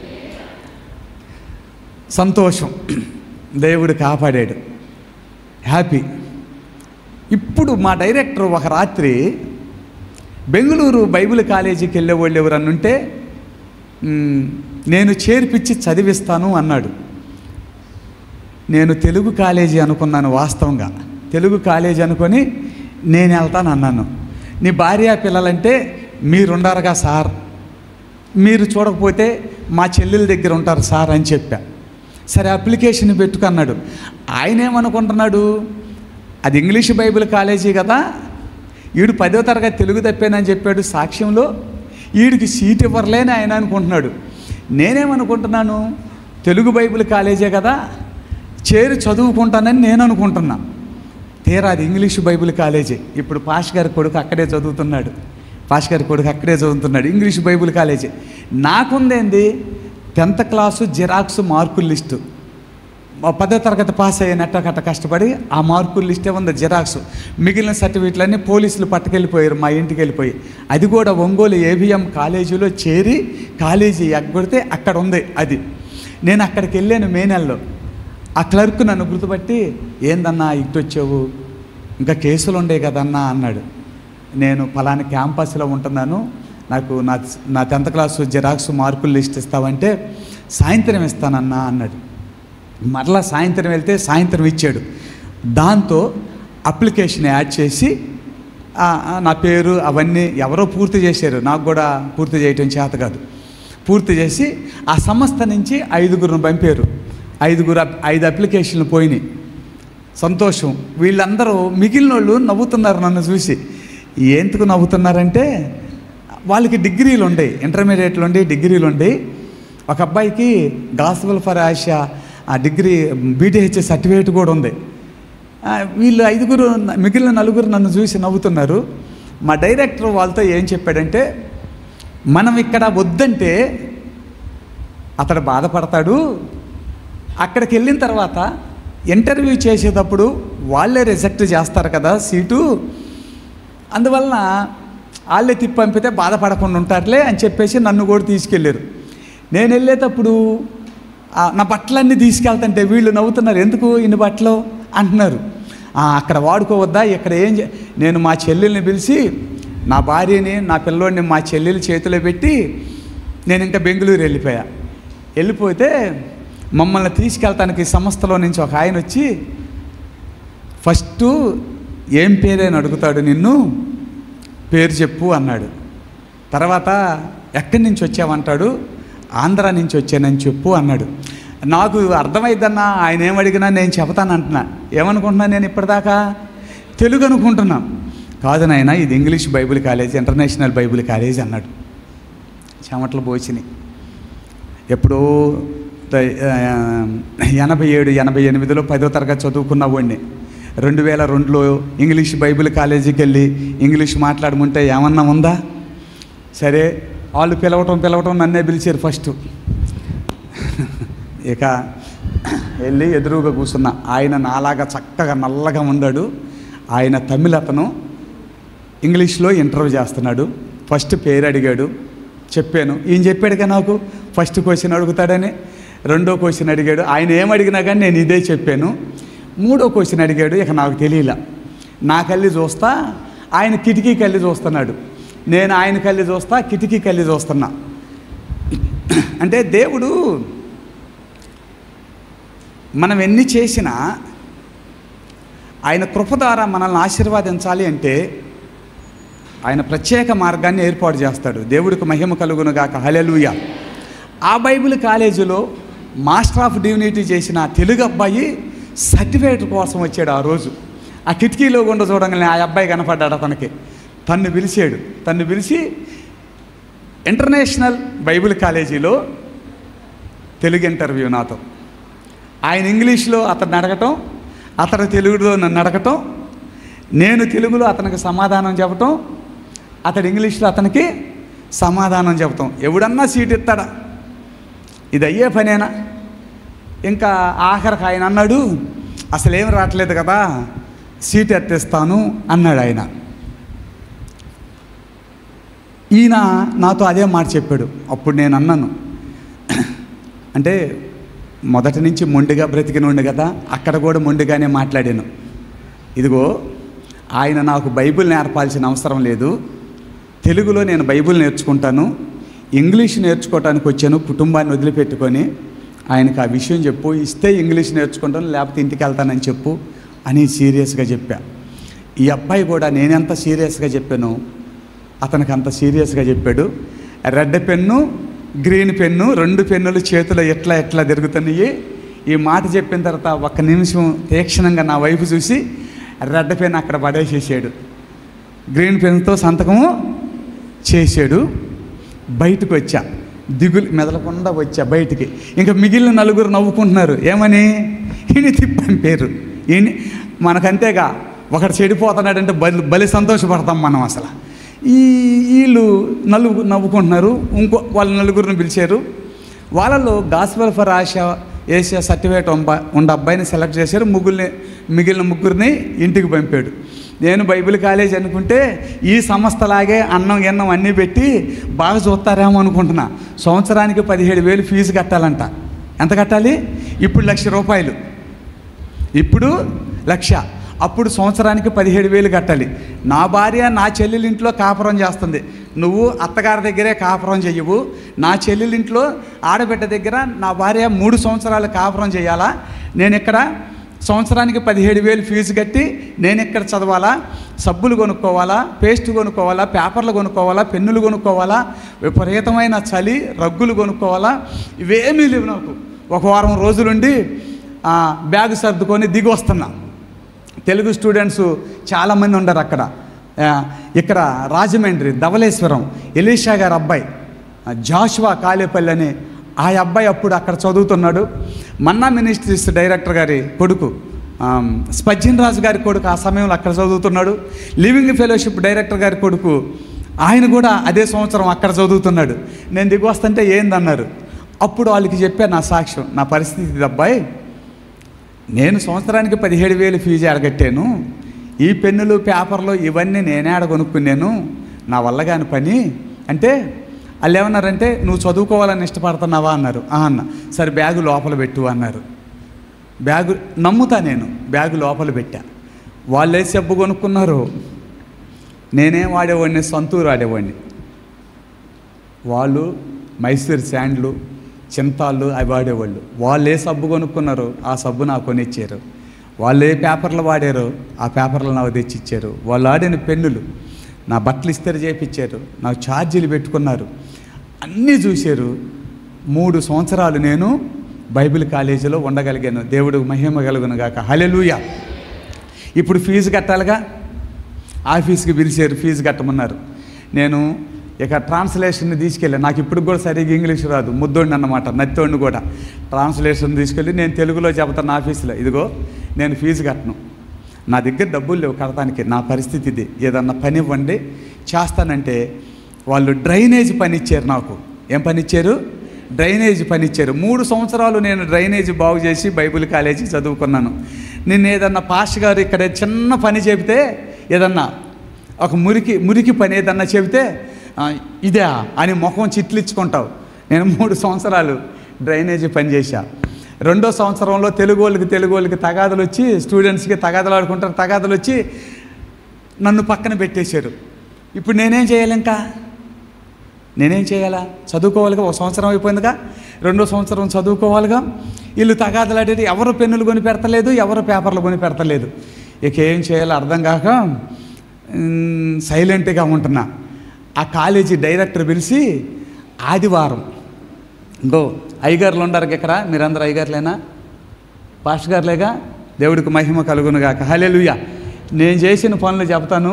సంతోషం దేవుడు కాపాడాడు హ్యాపీ ఇప్పుడు మా డైరెక్టర్ ఒక రాత్రి బెంగళూరు బైబిల్ కాలేజీకి వెళ్ళే వాళ్ళు ఎవరన్నా ఉంటే "మ్, నేను చేర్పిచ్చి చదివిస్తాను అన్నాడు నేను తెలుగు కాలేజీ అనుకున్నాను వాస్తవంగా తెలుగు కాలేజీ అనుకొని నేను వెళ్తాను అన్నాను నీ భార్య పిల్లలంటే మీరుండారుగా సార్ మీరు చూడకపోతే మా చెల్లెల దగ్గర ఉంటారు సార్ అని చెప్పా సరే అప్లికేషన్ పెట్టుకున్నాడు ఆయన ఏమనుకుంటున్నాడు అది ఇంగ్లీష్ బైబిల్ కాలేజీ కదా ఈడు పదో తరగతి తెలుగు తప్పానని చెప్పాడు సాక్ష్యంలో ఈడికి సీట్ ఇవ్వరలేని ఆయన అనుకుంటున్నాడు నేనేమనుకుంటున్నాను తెలుగు బైబిల్ కాలేజే కదా చేరి చదువుకుంటానని నేను అనుకుంటున్నా తీరా అది ఇంగ్లీష్ బైబిల్ కాలేజీ ఇప్పుడు పాష్ గారి కొడుకు అక్కడే చదువుతున్నాడు పాష్ గారి కొడుకు అక్కడే చదువుతున్నాడు ఇంగ్లీష్ బైబిల్ కాలేజీ నాకుందేంది టెన్త్ క్లాసు జిరాక్స్ మార్కుల లిస్టు మా పదో తరగతి పాస్ అయ్యినట్ట కట్ట కష్టపడి ఆ మార్కుల లిస్టే ఉంది జిరాక్స్ మిగిలిన సర్టిఫికెట్లన్నీ పోలీసులు పట్టుకెళ్ళిపోయారు మా ఇంటికి వెళ్ళిపోయి అది కూడా ఒంగోలు ఏబిఎం కాలేజీలో చేరి కాలేజీ ఎగ్గొడితే అక్కడ ఉంది అది నేను అక్కడికి వెళ్ళాను మే నెలలో ఆ క్లర్క్ నన్ను గుర్తుపట్టి ఏందన్నా ఇటు వచ్చావు ఇంకా కేసులు ఉండే కదన్నా అన్నాడు నేను ఫలానా క్యాంపస్లో ఉంటున్నాను నాకు నా నా టెన్త్ క్లాస్ జిరాక్స్ మార్కులు లిస్ట్ ఇస్తావంటే సాయంత్రం ఇస్తానన్నా అన్నాడు మరలా సాయంత్రం వెళ్తే సాయంత్రం ఇచ్చాడు దాంతో అప్లికేషన్ యాడ్ చేసి ఆ, ఆ, నా పేరు అవన్నీ ఎవరో పూర్తి చేశారు నాకు కూడా పూర్తి చేయటం చేత కాదు పూర్తి చేసి ఆ సంస్థ నుంచి ఐదుగురును పంపారు ఐదుగురు అప్- ఐదు అప్లికేషన్లు పోయినాయి సంతోషం వీళ్ళందరూ మిగిలిన వాళ్ళు నవ్వుతున్నారు నన్ను చూసి ఎందుకు నవ్వుతున్నారంటే వాళ్ళకి డిగ్రీలు ఉండేవి ఇంటర్మీడియట్లు ఉండి డిగ్రీలు ఉండి ఒక అబ్బాయికి గాస్వల్ ఫర్ ఆసియా ఆ డిగ్రీ బీటీహెచ్ సర్టిఫికేట్ కూడా ఉంది ఆ, వీళ్ళు ఐదుగురు మిగిలిన నలుగురు నన్ను చూసి నవ్వుతున్నారు మా డైరెక్టర్ వాళ్ళతో ఏం చెప్పాడంటే మనం ఇక్కడ వద్దంటే అతడు బాధపడతాడు అక్కడికి వెళ్ళిన తర్వాత ఇంటర్వ్యూ చేసేటప్పుడు వాళ్ళే రిజెక్ట్ చేస్తారు కదా సీటు అందువలన వాళ్ళే తిప్పి పంపితే బాధపడకుండా ఉంటారులే అని చెప్పేసి నన్ను కూడా తీసుకెళ్ళారు నేను వెళ్ళేటప్పుడు ఆ, నా బట్టలన్నీ తీసుకెళ్తుంటే వీళ్ళు నవ్వుతున్నారు ఎందుకు ఇన్ని బట్టలు అంటున్నారు "ఆ, అక్కడ వాడుకోవద్దా ఇక్కడ ఏం చే-" నేను మా చెల్లెల్ని పిలిచి నా భార్యని నా పిల్లోడిని మా చెల్లెల చేతిలో పెట్టి నేను ఇంకా బెంగళూరు వెళ్ళిపోయా వెళ్ళిపోతే మమ్మల్ని తీసుకెళ్తానికి సంస్థలో నుంచి ఒక ఆయన వచ్చి ఫస్ట్ ఏం పేరేని అడుగుతాడు నిన్ను పేరు చెప్పు అన్నాడు తర్వాత ఎక్కడి నుంచి వచ్చావంటాడు ఆంధ్ర నుంచి వచ్చానని చెప్పు అన్నాడు నాకు అర్థమైద్దన్నా ఆయన ఏమడిగినా నేను చెబుతాను అంటున్నా ఏమనుకుంటున్నా నేను ఇప్పటిదాకా తెలుగు అనుకుంటున్నా కాదు నాయన ఇది English Bible college international Bible college అన్నాడు చెమటలు పోచినాయి ఎప్పుడో ద- ఆ, ఎనభై ఏడు ఎనభై ఎనిమిదిలో పదో తరగతి చదువుకున్న వాడిని రెండు వేల రెండులో ఇంగ్లీష్ బైబిల్ కాలేజీకి వెళ్ళి ఇంగ్లీష్ మాట్లాడమంటే ఏమన్నా ఉందా సరే వాళ్ళు పిలవటం పిలవటం నన్నే పిలిచారు ఫస్ట్ ఇక వెళ్ళి ఎదురుగా కూర్చున్నా ఆయన నాలాగా చక్కగా నల్లగా ఉన్నాడు ఆయన తమిళ అతను ఇంగ్లీష్లో ఇంటర్వ్యూ చేస్తున్నాడు ఫస్ట్ పేరు అడిగాడు చెప్పాను ఈయన చెప్పాడుగా నాకు ఫస్ట్ క్వశ్చన్ అడుగుతాడని రెండో క్వశ్చన్ అడిగాడు ఆయన ఏం అడిగినా కానీ నేను ఇదే చెప్పాను మూడో క్వశ్చన్ అడిగాడు ఇక నాకు తెలియలా నా కళ్ళి చూస్తా ఆయన కిటికీ కళ్ళి చూస్తున్నాడు నేను ఆయన కళ్ళి చూస్తా కిటికీ కళ్ళి చూస్తున్నా అంటే దేవుడు మనం ఎన్ని చేసినా ఆయన కృప ద్వారా మనల్ని ఆశీర్వాదించాలి అంటే ఆయన ప్రత్యేక మార్గాన్ని ఏర్పాటు చేస్తాడు దేవుడికి మహిమ కలుగును గాక హలెలుయ ఆ బైబిల్ కాలేజీలో మాస్టర్ ఆఫ్ డివినిటీ చేసిన తెలుగు అబ్బాయి సర్టిఫికేట్ కోసం వచ్చాడు ఆ రోజు ఆ కిటికీలో గుండా చూడంగానే ఆ అబ్బాయి కనపడ్డాడు అతనికి తన్ను పిలిచాడు తన్ను పిలిచి ఇంటర్నేషనల్ బైబిల్ కాలేజీలో తెలుగు ఇంటర్వ్యూ నాతో ఆయన ఇంగ్లీష్లో అతన్ని అడగటం అతను తెలుగులో నన్ను అడగటం నేను తెలుగులో అతనికి సమాధానం చెప్పటం అతడు ఇంగ్లీష్లో అతనికి సమాధానం చెబుతాం ఎవడన్నా సీట్ ఇస్తాడా ఇది అయ్యే పనేనా ఇంకా ఆఖరికి ఆయన అన్నాడు అసలు ఏం రావట్లేదు కదా సీట్ ఎత్తేస్తాను అన్నాడు ఆయన ఈయన నాతో అదే మాట చెప్పాడు అప్పుడు నేను అన్నాను అంటే మొదటి నుంచి మొండిగా బ్రతికినోండి కదా అక్కడ కూడా మొండిగానే మాట్లాడాను ఇదిగో ఆయన నాకు బైబిల్ నేర్పాల్సిన అవసరం లేదు తెలుగులో నేను బైబిల్ నేర్చుకుంటాను ఇంగ్లీష్ నేర్చుకోవటానికి వచ్చాను కుటుంబాన్ని వదిలిపెట్టుకొని ఆయనకు ఆ విషయం చెప్పు ఇస్తే ఇంగ్లీష్ నేర్చుకుంటాను లేకపోతే ఇంటికి వెళ్తానని చెప్పు అని సీరియస్గా చెప్పా ఈ అబ్బాయి కూడా నేనెంత సీరియస్గా చెప్పాను అతనికి అంత సీరియస్గా చెప్పాడు రెడ్ పెన్ను గ్రీన్ పెన్ను రెండు పెన్నులు చేతిలో ఎట్లా ఎట్లా తిరుగుతున్నాయి ఈ మాట చెప్పిన తర్వాత ఒక్క నిమిషం తీక్షణంగా నా వైపు చూసి రెడ్ పెన్ అక్కడ పడేసేసాడు గ్రీన్ పెన్తో సంతకము చేశాడు బయటకు వచ్చా దిగులు మెదలకుండా వచ్చా బయటికి ఇంకా మిగిలిన నలుగురు నవ్వుకుంటున్నారు ఏమని ఈయన తిప్పంపేరు ఈయన మనకంతేగా ఒకడు చెడిపోతున్నాడంటే బలి బలి సంతోషపడతాం మనం అసలు ఈ వీళ్ళు నలుగు నవ్వుకుంటున్నారు ఇంకో వాళ్ళ నలుగురిని పిలిచారు వాళ్ళలో గాస్పల్ ఫర్ ఆశా ఏషియా సర్టిఫికేట్ ఉండ అబ్బాయిని సెలెక్ట్ చేశారు ముగ్గురిని మిగిలిన ముగ్గురిని ఇంటికి పంపాడు నేను బైబిల్ కాలేజ్ అనుకుంటే ఈ సంస్థలాగే అన్నం గిన్నం అన్నీ పెట్టి బాగా చూస్తారేమో అనుకుంటున్నా సంవత్సరానికి పదిహేడు వేలు ఫీజు కట్టాలంట ఎంత కట్టాలి ఇప్పుడు లక్ష రూపాయలు ఇప్పుడు లక్ష అప్పుడు సంవత్సరానికి పదిహేడు వేలు కట్టాలి నా భార్య నా చెల్లెలి ఇంట్లో కాపురం చేస్తుంది నువ్వు అత్తగారి దగ్గరే కాపురం చెయ్యవు నా చెల్లెలి ఇంట్లో ఆడబిడ్డ దగ్గర నా భార్య మూడు సంవత్సరాలు కాపురం చేయాలా నేను ఇక్కడ సంవత్సరానికి పదిహేడు వేలు ఫీజు కట్టి నేను ఇక్కడ చదవాలా సబ్బులు కొనుక్కోవాలా పేస్ట్ కొనుక్కోవాలా పేపర్లు కొనుక్కోవాలా పెన్నులు కొనుక్కోవాలా విపరీతమైన చలి రగ్గులు కొనుక్కోవాలా ఇవేమీ లేవు నాకు ఒక వారం రోజులుండి ఆ, బ్యాగ్ సర్దుకొని దిగి వస్తున్నా తెలుగు స్టూడెంట్స్ చాలామంది ఉండరు అక్కడ ఆ, ఇక్కడ రాజమండ్రి ధవలేశ్వరం ఎలీషా గారి అబ్బాయి ఆ, జాషువా కాలేపల్లి అని ఆ అబ్బాయి అప్పుడు అక్కడ చదువుతున్నాడు మన్నా మినిస్ట్రీస్ డైరెక్టర్ గారి కొడుకు ఆమ్, స్పజ్జిన్ రాజు గారి కొడుకు ఆ సమయంలో అక్కడ చదువుతున్నాడు లివింగ్ ఫెలోషిప్ డైరెక్టర్ గారి కొడుకు ఆయన కూడా అదే సంవత్సరం అక్కడ చదువుతున్నాడు నేను దిగి వస్తుంటే ఏందన్నారు అప్పుడు వాళ్ళకి చెప్పా నా సాక్ష్యం నా పరిస్థితి ఇది అబ్బాయి నేను సంవత్సరానికి పదిహేడు వేలు ఫీజు అడగట్టాను ఈ పెన్నులు పేపర్లు ఇవన్నీ నేనే ఆడ కొనుక్కున్నాను నా వల్ల కాని పని అంటే వాళ్ళు ఏమన్నారంటే నువ్వు చదువుకోవాలని ఇష్టపడుతున్నావా అన్నారు "ఆ" అన్న సరే బ్యాగు లోపల పెట్టు అన్నారు బ్యాగు నమ్ముతా నేను బ్యాగు లోపల పెట్టా వాళ్ళు ఏ సబ్బు కొనుక్కున్నారు నేనేం వాడేవాడిని సంతూరు ఆడేవాడిని వాళ్ళు మైసూర్ శాండ్లు చింతాళ్ళు అవి వాడేవాళ్ళు వాళ్ళు ఏ సబ్బు కొనుక్కున్నారో ఆ సబ్బు నాకు కొనిచ్చారు వాళ్ళు ఏ పేపర్లు వాడారో ఆ పేపర్లు నాకు తెచ్చిచ్చారు వాళ్ళు ఆడిన పెన్నులు నా బట్టలు ఇస్తరి చేపించారు నాకు ఛార్జీలు పెట్టుకున్నారు అన్నీ చూశారు మూడు సంవత్సరాలు నేను బైబిల్ కాలేజీలో ఉండగలిగాను దేవుడు మహిమ కలుగును గాక హలెలూయా ఇప్పుడు ఫీజు కట్టాలిగా ఆఫీస్కి పిలిచారు ఫీజు కట్టమన్నారు నేను ఇక ట్రాన్స్లేషన్ని తీసుకెళ్ళాను నాకు ఇప్పుడు కూడా సరిగ్గా ఇంగ్లీష్ రాదు ముద్దోడిని అన్నమాట నత్తోడిని కూడా ట్రాన్స్లేషన్ తీసుకెళ్ళి నేను తెలుగులో చెబుతాను ఆఫీసులో ఇదిగో నేను ఫీజు కట్టను నా దగ్గర డబ్బులు లేవు కడతానికి నా పరిస్థితి ఇది ఏదన్నా పని ఇవ్వండి చేస్తానంటే వాళ్ళు డ్రైనేజ్ పని ఇచ్చారు నాకు ఏం పని ఇచ్చారు డ్రైనేజ్ పని ఇచ్చారు మూడు సంవత్సరాలు నేను డ్రైనేజ్ బాగు చేసి బైబిల్ కాలేజీ చదువుకున్నాను నేను ఏదన్నా పాస్ గారు ఇక్కడ చిన్న పని చెబితే ఏదన్నా ఒక మురికి మురికి పని ఏదన్నా చెబితే "ఆ, ఇదే అని ముఖం చిట్లిచ్చుకుంటావు నేను మూడు సంవత్సరాలు డ్రైనేజీ పని చేశా రెండో సంవత్సరంలో తెలుగు వాళ్ళకి తెలుగు వాళ్ళకి తగాదులు వచ్చి స్టూడెంట్స్కి తగాదులు ఆడుకుంటారు తగాదులు వచ్చి నన్ను పక్కన పెట్టేశారు ఇప్పుడు నేనేం చేయాలి ఇంకా నేనేం చేయాలా చదువుకోవాలిగా ఒక సంవత్సరం అయిపోయిందిగా రెండో సంవత్సరం చదువుకోవాలిగా వీళ్ళు తగాదలాడేది ఎవరు పెన్నులు కొని పెడతలేదు ఎవరు పేపర్లు కొని పెడతలేదు ఇక ఏం చేయాలో అర్థం కాక మ్, సైలెంట్గా ఉంటున్నా ఆ కాలేజీ డైరెక్టర్ పిలిచి ఆదివారం గో అయ్యగారులు ఉండరు ఇక్కడ మీరందరూ అయ్యగారులేనా పాస్టర్ గారులేగా దేవుడికి మహిమ కలుగునుగాక హల్లెలూయా నేను చేసిన పనులు చెప్తాను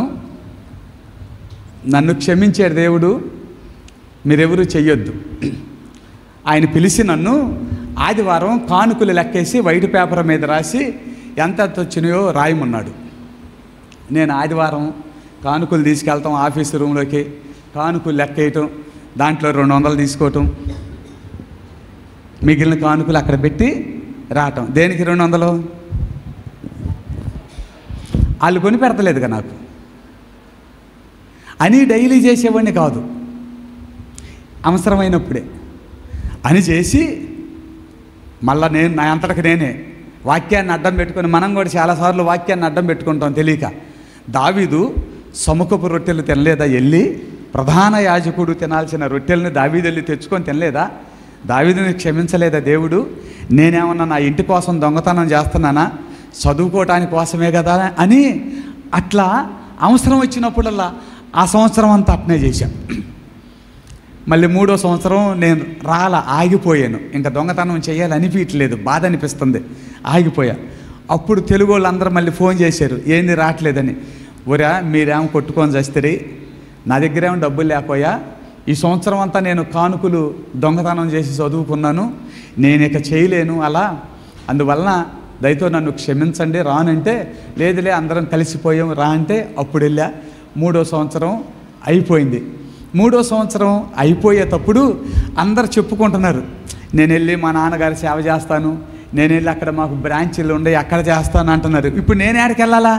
నన్ను క్షమించాడు దేవుడు మీరెవరూ చెయ్యొద్దు ఆయన పిలిచి నన్ను ఆదివారం కానుకలు లెక్కేసి వైట్ పేపర్ మీద రాసి ఎంత ఎంత వచ్చినాయో రాయమన్నాడు నేను ఆదివారం కానుకలు తీసుకెళ్తాం ఆఫీస్ రూమ్లోకి కానుకలు లెక్కేయటం దాంట్లో రెండు వందలు తీసుకోవటం మిగిలిన కానుకలు అక్కడ పెట్టి రావటం దేనికి రెండు వందలు వాళ్ళు కొని పెడతలేదుగా నాకు అని డైలీ చేసేవాడిని కాదు అవసరమైనప్పుడే అని చేసి మళ్ళా నేను నా అంతటికి నేనే వాక్యాన్ని అడ్డం పెట్టుకొని మనం కూడా చాలాసార్లు వాక్యాన్ని అడ్డం పెట్టుకుంటాం తెలియక దావీదు సముఖపు రొట్టెలు తినలేదా వెళ్ళి ప్రధాన యాజకుడు తినాల్సిన రొట్టెల్ని దావీదు వెళ్ళి తెచ్చుకొని తినలేదా దావీదుని క్షమించలేదా దేవుడు నేనేమన్నా నా ఇంటి కోసం దొంగతనం చేస్తున్నానా చదువుకోవటానికి కోసమే కదా అని అట్లా అవసరం వచ్చినప్పుడల్లా ఆ సంవత్సరం అంతా అట్నే చేశాను మళ్ళీ మూడో సంవత్సరం నేను రాల ఆగిపోయాను ఇంకా దొంగతనం చేయాలి అనిపించలేదు బాధ అనిపిస్తుంది ఆగిపోయా అప్పుడు తెలుగు వాళ్ళందరూ మళ్ళీ ఫోన్ చేశారు ఏంది రావట్లేదని ఒరా మీరేమో కొట్టుకొని చేస్తారు నా దగ్గర ఏమో డబ్బులు లేకపోయా ఈ సంవత్సరం అంతా నేను కానుకలు దొంగతనం చేసి చదువుకున్నాను నేను ఇక చేయలేను అలా అందువలన దయతో నన్ను క్షమించండి రానంటే లేదులే అందరం కలిసిపోయాం రా అంటే అప్పుడు వెళ్ళా మూడో సంవత్సరం అయిపోయింది మూడో సంవత్సరం అయిపోయేటప్పుడు అందరు చెప్పుకుంటున్నారు నేను వెళ్ళి మా నాన్నగారి సేవ చేస్తాను నేను వెళ్ళి అక్కడ మాకు బ్రాంచీలు ఉండే అక్కడ చేస్తాను అంటున్నారు ఇప్పుడు నేను ఎక్కడికి వెళ్ళాలా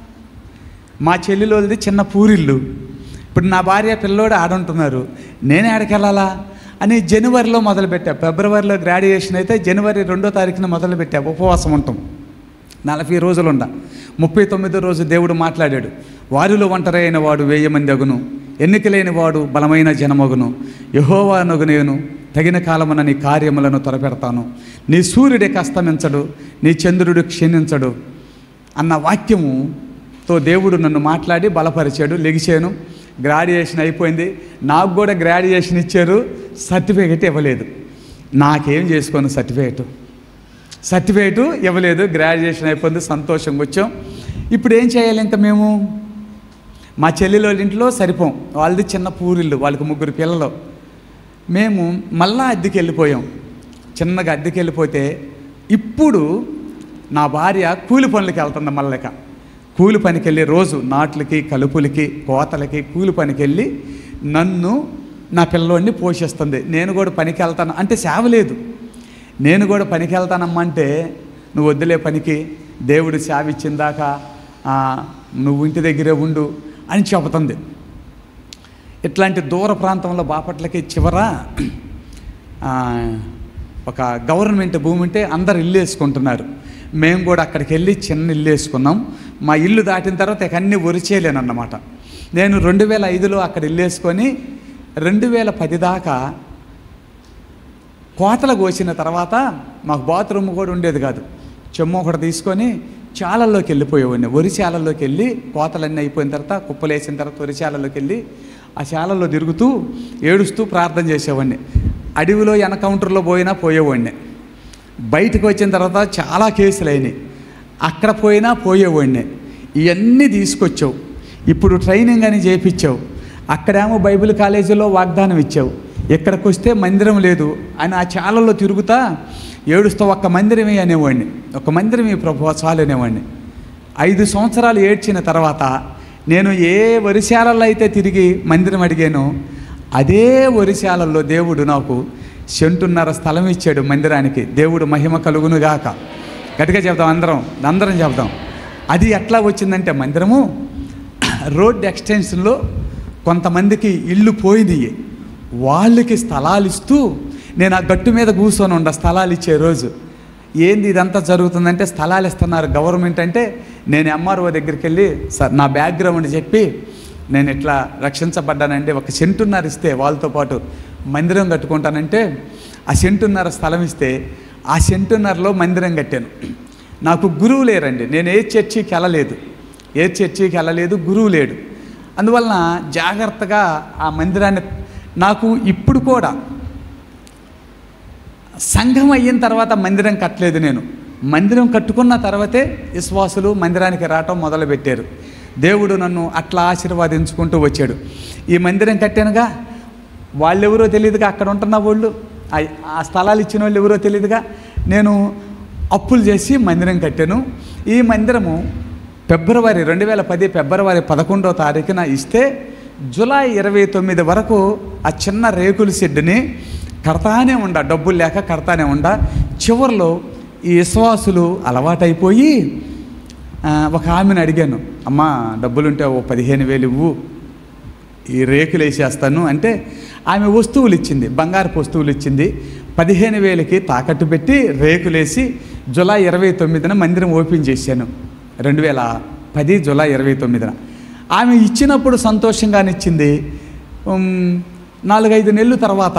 మా చెల్లెలోది చిన్న పూరిల్లు ఇప్పుడు నా భార్య పిల్లోడు ఆడుంటున్నారు నేను ఎక్కడికి వెళ్ళాలా అని జనవరిలో మొదలుపెట్టా ఫిబ్రవరిలో గ్రాడ్యుయేషన్ అయితే జనవరి రెండో తారీఖున మొదలుపెట్టా ఉపవాసం ఉంటాం నలభై రోజులు ఉండ ముప్పై తొమ్మిదో రోజు దేవుడు మాట్లాడాడు వారిలో ఒంటరైన వాడు వెయ్యి మంది అగును ఎన్నికలేని వాడు బలమైన జనమగును యహోవానగు నేను తగిన కాలమున నీ కార్యములను త్వరపెడతాను నీ సూర్యుడి అస్తమించడు నీ చంద్రుడు క్షీణించడు అన్న వాక్యముతో దేవుడు నన్ను మాట్లాడి బలపరిచాడు లెగిచాను గ్రాడ్యుయేషన్ అయిపోయింది నాకు కూడా గ్రాడ్యుయేషన్ ఇచ్చారు సర్టిఫికేట్ ఇవ్వలేదు నాకేం చేసుకోను సర్టిఫికేట్ సర్టిఫికేట్ ఇవ్వలేదు గ్రాడ్యుయేషన్ అయిపోయింది సంతోషంగా వచ్చాం ఇప్పుడు ఏం చేయాలి ఇంకా మేము మా చెల్లెల వాళ్ళ ఇంట్లో సరిపోం వాళ్ళది చిన్న పూరిల్లు వాళ్ళకి ముగ్గురు పిల్లలు మేము మళ్ళా అద్దెకి వెళ్ళిపోయాం చిన్నగా అద్దెకి వెళ్ళిపోతే ఇప్పుడు నా భార్య కూలి పనులకి వెళ్తుంది మళ్ళక కూలి పనికి వెళ్ళి రోజు నాట్లకి కలుపులకి కోతలకి కూలి పనికి వెళ్ళి నన్ను నా పిల్లోడిని పోషిస్తుంది నేను కూడా పనికి వెళ్తాను అంటే సేవ లేదు నేను కూడా పనికి వెళ్తానమ్మా అంటే నువ్వు వద్దులే పనికి దేవుడు సేవ ఇచ్చిందాక ఆ, నువ్వు ఇంటి దగ్గరే ఉండు అని చెబుతుంది ఇట్లాంటి దూర ప్రాంతంలో బాపట్లకి చివర ఆ, ఒక గవర్నమెంట్ భూమి ఉంటే అందరు ఇల్లు వేసుకుంటున్నారు మేము కూడా అక్కడికి వెళ్ళి చిన్న ఇల్లు వేసుకున్నాం మా ఇల్లు దాటిన తర్వాత ఇక అన్నీ ఒరిచేయలేనన్నమాట నేను రెండు వేల ఐదులో అక్కడ ఇల్లు వేసుకొని రెండు వేల పది దాకా కోతలు కోసిన తర్వాత మాకు బాత్రూమ్ కూడా ఉండేది కాదు చెమ్ము ఒకటి తీసుకొని చాలల్లోకి వెళ్ళిపోయేవాడిని వరి చాలల్లోకి వెళ్ళి కోతలన్నీ అయిపోయిన తర్వాత కుప్పలేసిన తర్వాత వరి చాలల్లోకి వెళ్ళి ఆ చాలల్లో తిరుగుతూ ఏడుస్తూ ప్రార్థన చేసేవాడిని అడవిలో ఎన్కౌంటర్లో పోయినా పోయేవాడిని బయటకు వచ్చిన తర్వాత చాలా కేసులు అయినాయి అక్కడ పోయినా పోయేవాడిని ఇవన్నీ తీసుకొచ్చావు ఇప్పుడు ట్రైనింగ్ అని చేపించావు అక్కడేమో బైబిల్ కాలేజీలో వాగ్దానం ఇచ్చావు ఇక్కడికి వస్తే మందిరం లేదు అని ఆ చాలలో తిరుగుతా ఏడుస్తూ ఒక్క మందిరమే అనేవాడిని ఒక మందిరమే ప్రభు చాలు అనేవాడిని ఐదు సంవత్సరాలు ఏడ్చిన తర్వాత నేను ఏ వరిశాలలో అయితే తిరిగి మందిరం అడిగానో అదే వరిశాలల్లో దేవుడు నాకు సెంటున్నర స్థలం ఇచ్చాడు మందిరానికి దేవుడు మహిమ కలుగునుగాక గట్టిగా చెప్దాం అందరం అందరం చెప్దాం అది ఎట్లా వచ్చిందంటే మందిరము రోడ్ ఎక్స్టెన్షన్లో కొంతమందికి ఇల్లు పోయినాయి వాళ్ళకి స్థలాలు ఇస్తూ నేను ఆ గట్టు మీద కూర్చొని ఉండ స్థలాలు ఇచ్చే రోజు ఏంది ఇదంతా జరుగుతుందంటే స్థలాలు ఇస్తున్నారు గవర్నమెంట్ అంటే నేను ఎంఆర్ఓ దగ్గరికి వెళ్ళి సార్ నా బ్యాక్గ్రౌండ్ చెప్పి నేను ఇట్లా రక్షించబడ్డానంటే ఒక సెంటున్నర ఇస్తే వాళ్ళతో పాటు మందిరం కట్టుకుంటానంటే ఆ సెంటున్నర స్థలం ఇస్తే ఆ సెంటున్నరలో మందిరం కట్టాను నాకు గురువు లేరండి నేను ఏ చర్చికి వెళ్ళలేదు ఏ చర్చికి వెళ్ళలేదు గురువు లేడు అందువలన జాగ్రత్తగా ఆ మందిరాన్ని నాకు ఇప్పుడు కూడా సంఘం అయిన తర్వాత మందిరం కట్టలేదు నేను మందిరం కట్టుకున్న తర్వాతే విశ్వాసులు మందిరానికి రావటం మొదలుపెట్టారు దేవుడు నన్ను అట్లా ఆశీర్వాదించుకుంటూ వచ్చాడు ఈ మందిరం కట్టానుగా వాళ్ళెవరో తెలియదుగా అక్కడ ఉంటున్న వాళ్ళు ఆ- ఆ స్థలాలు ఇచ్చిన వాళ్ళు ఎవరో తెలియదుగా నేను అప్పులు చేసి మందిరం కట్టాను ఈ మందిరము ఫిబ్రవరి రెండు వేల పది ఫిబ్రవరి పదకొండో తారీఖున ఇస్తే జూలై ఇరవై తొమ్మిది వరకు ఆ చిన్న రేకుల షెడ్డుని కడతానే ఉండ డబ్బులు లేక కడతానే ఉండ చివరిలో ఈ విశ్వాసులు అలవాటైపోయి ఆ, ఒక ఆమెను అడిగాను అమ్మా డబ్బులుంటే ఓ పదిహేను వేలు ఇవ్వు ఈ రేకులు వేసేస్తాను అంటే ఆమె వస్తువులు ఇచ్చింది బంగారపు వస్తువులు ఇచ్చింది పదిహేను వేలకి తాకట్టు పెట్టి రేకులేసి జూలై ఇరవై తొమ్మిదిన మందిరం ఓపెన్ చేశాను రెండు వేల పది జూలై ఇరవై తొమ్మిదిన ఆమె ఇచ్చినప్పుడు సంతోషంగానే ఇచ్చింది ఉమ్, నాలుగైదు నెలల తర్వాత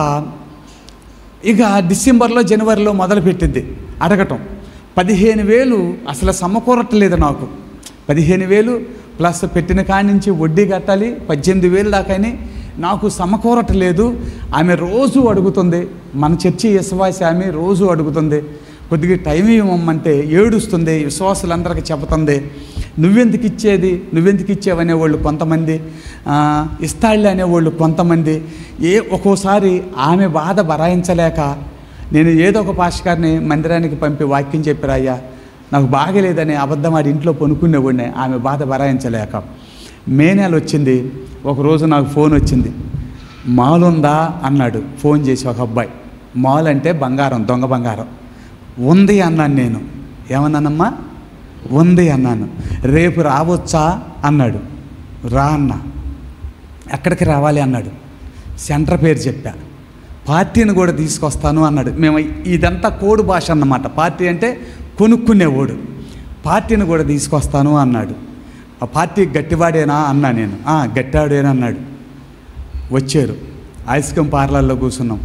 ఇక డిసెంబర్లో జనవరిలో మొదలుపెట్టింది అడగటం పదిహేను వేలు అసలు సమకూరట్లేదు నాకు పదిహేను వేలు ప్లస్ పెట్టిన కాడి నుంచి వడ్డీ కట్టాలి పద్దెనిమిది వేలు దాకాని నాకు సమకూరట్లేదు ఆమె రోజు అడుగుతుంది మన చర్చి విశ్వాసి ఆమె రోజు అడుగుతుంది కొద్దిగా టైం ఇవ్వమంటే ఏడుస్తుంది విశ్వాసులందరికీ చెబుతుంది నువ్వెందుకు ఇచ్చేది నువ్వెందుకు ఇచ్చేవనేవాళ్ళు కొంతమంది ఆ, ఇస్తాళ్ళే అనేవాళ్ళు కొంతమంది ఏ ఒక్కోసారి ఆమె బాధ భరాయించలేక నేను ఏదో ఒక పాస్టర్ని మందిరానికి పంపి వాక్యం చెప్పిరాయ్యా నాకు బాగలేదని అబద్ధం ఆడి ఇంట్లో పనుకునేవాడిని ఆమె బాధ భరాయించలేక మే నెల వచ్చింది ఒకరోజు నాకు ఫోన్ వచ్చింది మాల్ ఉందా అన్నాడు ఫోన్ చేసి ఒక అబ్బాయి మాల్ అంటే బంగారం దొంగ బంగారం ఉంది అన్నాను నేను ఏమన్నానమ్మా ఉంది అన్నాను రేపు రావచ్చా అన్నాడు రా అన్నా ఎక్కడికి రావాలి అన్నాడు సెంటర్ పేరు చెప్పా పార్టీని కూడా తీసుకొస్తాను అన్నాడు మేము ఇదంతా కోడ్ భాష అన్నమాట పార్టీ అంటే కొనుక్కునేవాడు పార్టీని కూడా తీసుకొస్తాను అన్నాడు ఆ పార్టీ గట్టివాడేనా అన్నా నేను "ఆ, గట్టివాడేనా అన్నాడు వచ్చారు ఐస్ క్రీమ్ పార్లర్లో కూర్చున్నాం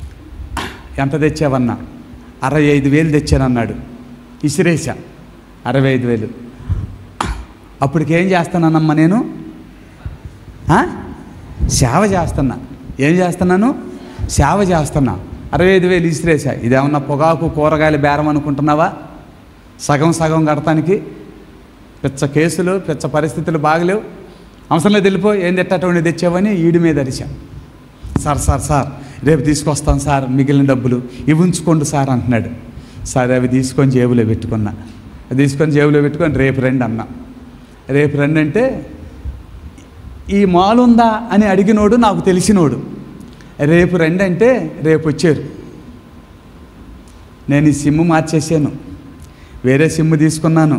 ఎంత తెచ్చావన్నా అరవై ఐదు వేలు తెచ్చానన్నాడు ఇసిరేసా అరవై ఐదు వేలు అప్పటికేం చేస్తానమ్మా నేను ఆ? సేవ చేస్తున్నా ఏం చేస్తున్నాను సేవ చేస్తున్నా అరవై ఐదు వేలు ఇసిరేసా ఇదేమన్నా పొగాకు కూరగాయల బేరం అనుకుంటున్నావా సగం సగం కడతానికి పిచ్చ కేసులు పిచ్చ పరిస్థితులు బాగలేవు అవసరం లేదు వెళ్ళిపో ఏం తిట్టటువంటి తెచ్చావని ఈడి మీద అరిచాం సార్ సార్ సార్ రేపు తీసుకొస్తాను సార్ మిగిలిన డబ్బులు ఇవి ఉంచుకోండి సార్ అంటున్నాడు సరే అవి తీసుకొని జేబులో పెట్టుకున్నా అది తీసుకొని జేబులో పెట్టుకొని రేపు రండి అన్నా రేపు రండి అంటే ఈ మాల్ ఉందా అని అడిగినోడు నాకు తెలిసినోడు రేపు రండి అంటే రేపు వచ్చారు నేను ఈ సిమ్ మార్చేసాను వేరే సిమ్ తీసుకున్నాను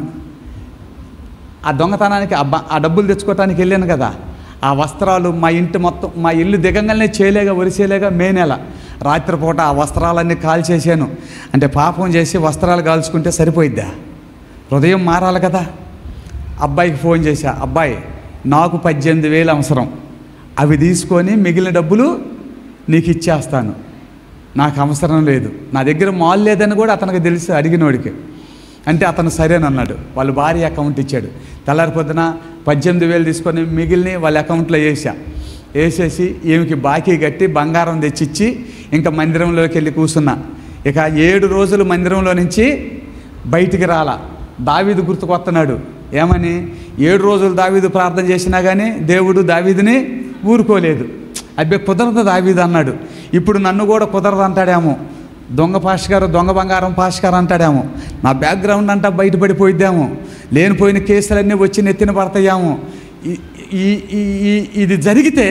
ఆ దొంగతనానికి ఆ బ- ఆ డబ్బులు తెచ్చుకోవటానికి వెళ్ళాను కదా ఆ వస్త్రాలు మా ఇంటి మొత్తం మా ఇల్లు దిగంగానే చేయలేగా ఒరిసేలేగా మే నెల రాత్రిపూట ఆ వస్త్రాలన్నీ కాల్చేసాను అంటే పాపం చేసి వస్త్రాలు కాల్చుకుంటే సరిపోయిద్దా హృదయం మారాలి కదా అబ్బాయికి ఫోన్ చేశా అబ్బాయి నాకు పద్దెనిమిది వేలు అవసరం అవి తీసుకొని మిగిలిన డబ్బులు నీకు ఇచ్చేస్తాను నాకు అవసరం లేదు నా దగ్గర మాల్ లేదని కూడా అతనికి తెలిసి అడిగినోడికి అంటే అతను సరేనన్నాడు వాళ్ళ భార్య అకౌంట్ ఇచ్చాడు తెల్లారి పొద్దున పద్దెనిమిది వేలు తీసుకొని మిగిలిన వాళ్ళ అకౌంట్లో వేసా వేసేసి ఈమెకి బాకీ కట్టి బంగారం తెచ్చిచ్చి ఇంకా మందిరంలోకి వెళ్ళి కూర్చున్నా ఇక ఏడు రోజులు మందిరంలో నుంచి బయటికి రాలా దావీదు గుర్తుకొస్తున్నాడు ఏమని ఏడు రోజులు దావీదు ప్రార్థన చేసినా కానీ దేవుడు దావీదుని ఊరుకోలేదు అబ్బే కుదరదు దావీదు అన్నాడు ఇప్పుడు నన్ను కూడా కుదరదు అంటాడేమో దొంగ పాష్ గారు దొంగ బంగారం పాష్ గారు అంటాడేమో నా బ్యాక్గ్రౌండ్ అంతా బయటపడిపోయిద్దాము లేనిపోయిన కేసులన్నీ వచ్చి నెత్తిన పడతాయేమో ఈ- ఈ- ఈ- ఈ- ఇది జరిగితే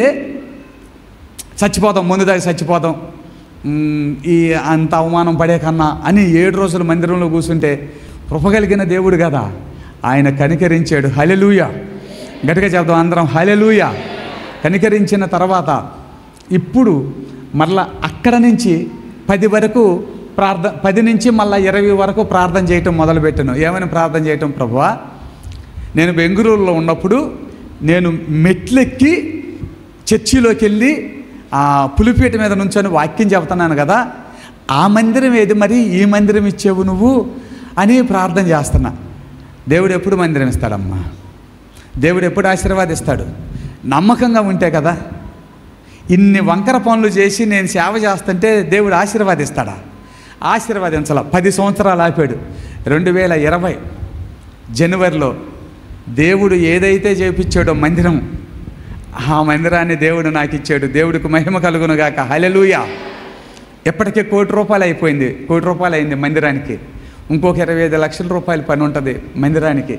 చచ్చిపోతాం ముందు దాకా చచ్చిపోతాం మ్, ఈ అంత అవమానం పడే కన్నా అని ఏడు రోజులు మందిరంలో కూర్చుంటే కృపగలిగిన దేవుడు కదా ఆయన కనికరించాడు హలెలూయ గట్టిగా చెప్తాం అందరం హలెలూయ కనికరించిన తర్వాత ఇప్పుడు మరలా అక్కడ నుంచి పది వరకు ప్రార్థన పది నుంచి మళ్ళీ ఇరవై వరకు ప్రార్థన చేయటం మొదలుపెట్టాను ఏమని ప్రార్థన చేయటం ప్రభువా నేను బెంగళూరులో ఉన్నప్పుడు నేను మెట్లెక్కి చర్చిలోకి వెళ్ళి ఆ పులిపీట మీద నుంచొని వాక్యం చెబుతున్నాను కదా ఆ మందిరం ఏది మరి ఈ మందిరం ఇచ్చేవు నువ్వు అని ప్రార్థన చేస్తున్నా దేవుడు ఎప్పుడు మందిరం ఇస్తాడమ్మా దేవుడు ఎప్పుడు ఆశీర్వాదిస్తాడు నమ్మకంగా ఉంటే కదా ఇన్ని వంకర పనులు చేసి నేను సేవ చేస్తుంటే దేవుడు ఆశీర్వాదిస్తాడా ఆశీర్వాదించాల పది సంవత్సరాలు ఆపాడు రెండు వేల ఇరవై జనవరిలో దేవుడు ఏదైతే చేపించాడో మందిరం ఆ మందిరాన్ని దేవుడు నాకు ఇచ్చాడు దేవుడికి మహిమ కలుగును గాక హలెలూయా ఎప్పటికే కోటి రూపాయలు అయిపోయింది కోటి రూపాయలు అయింది మందిరానికి ఇంకొక ఇరవై ఐదు లక్షల రూపాయల పని ఉంటుంది మందిరానికి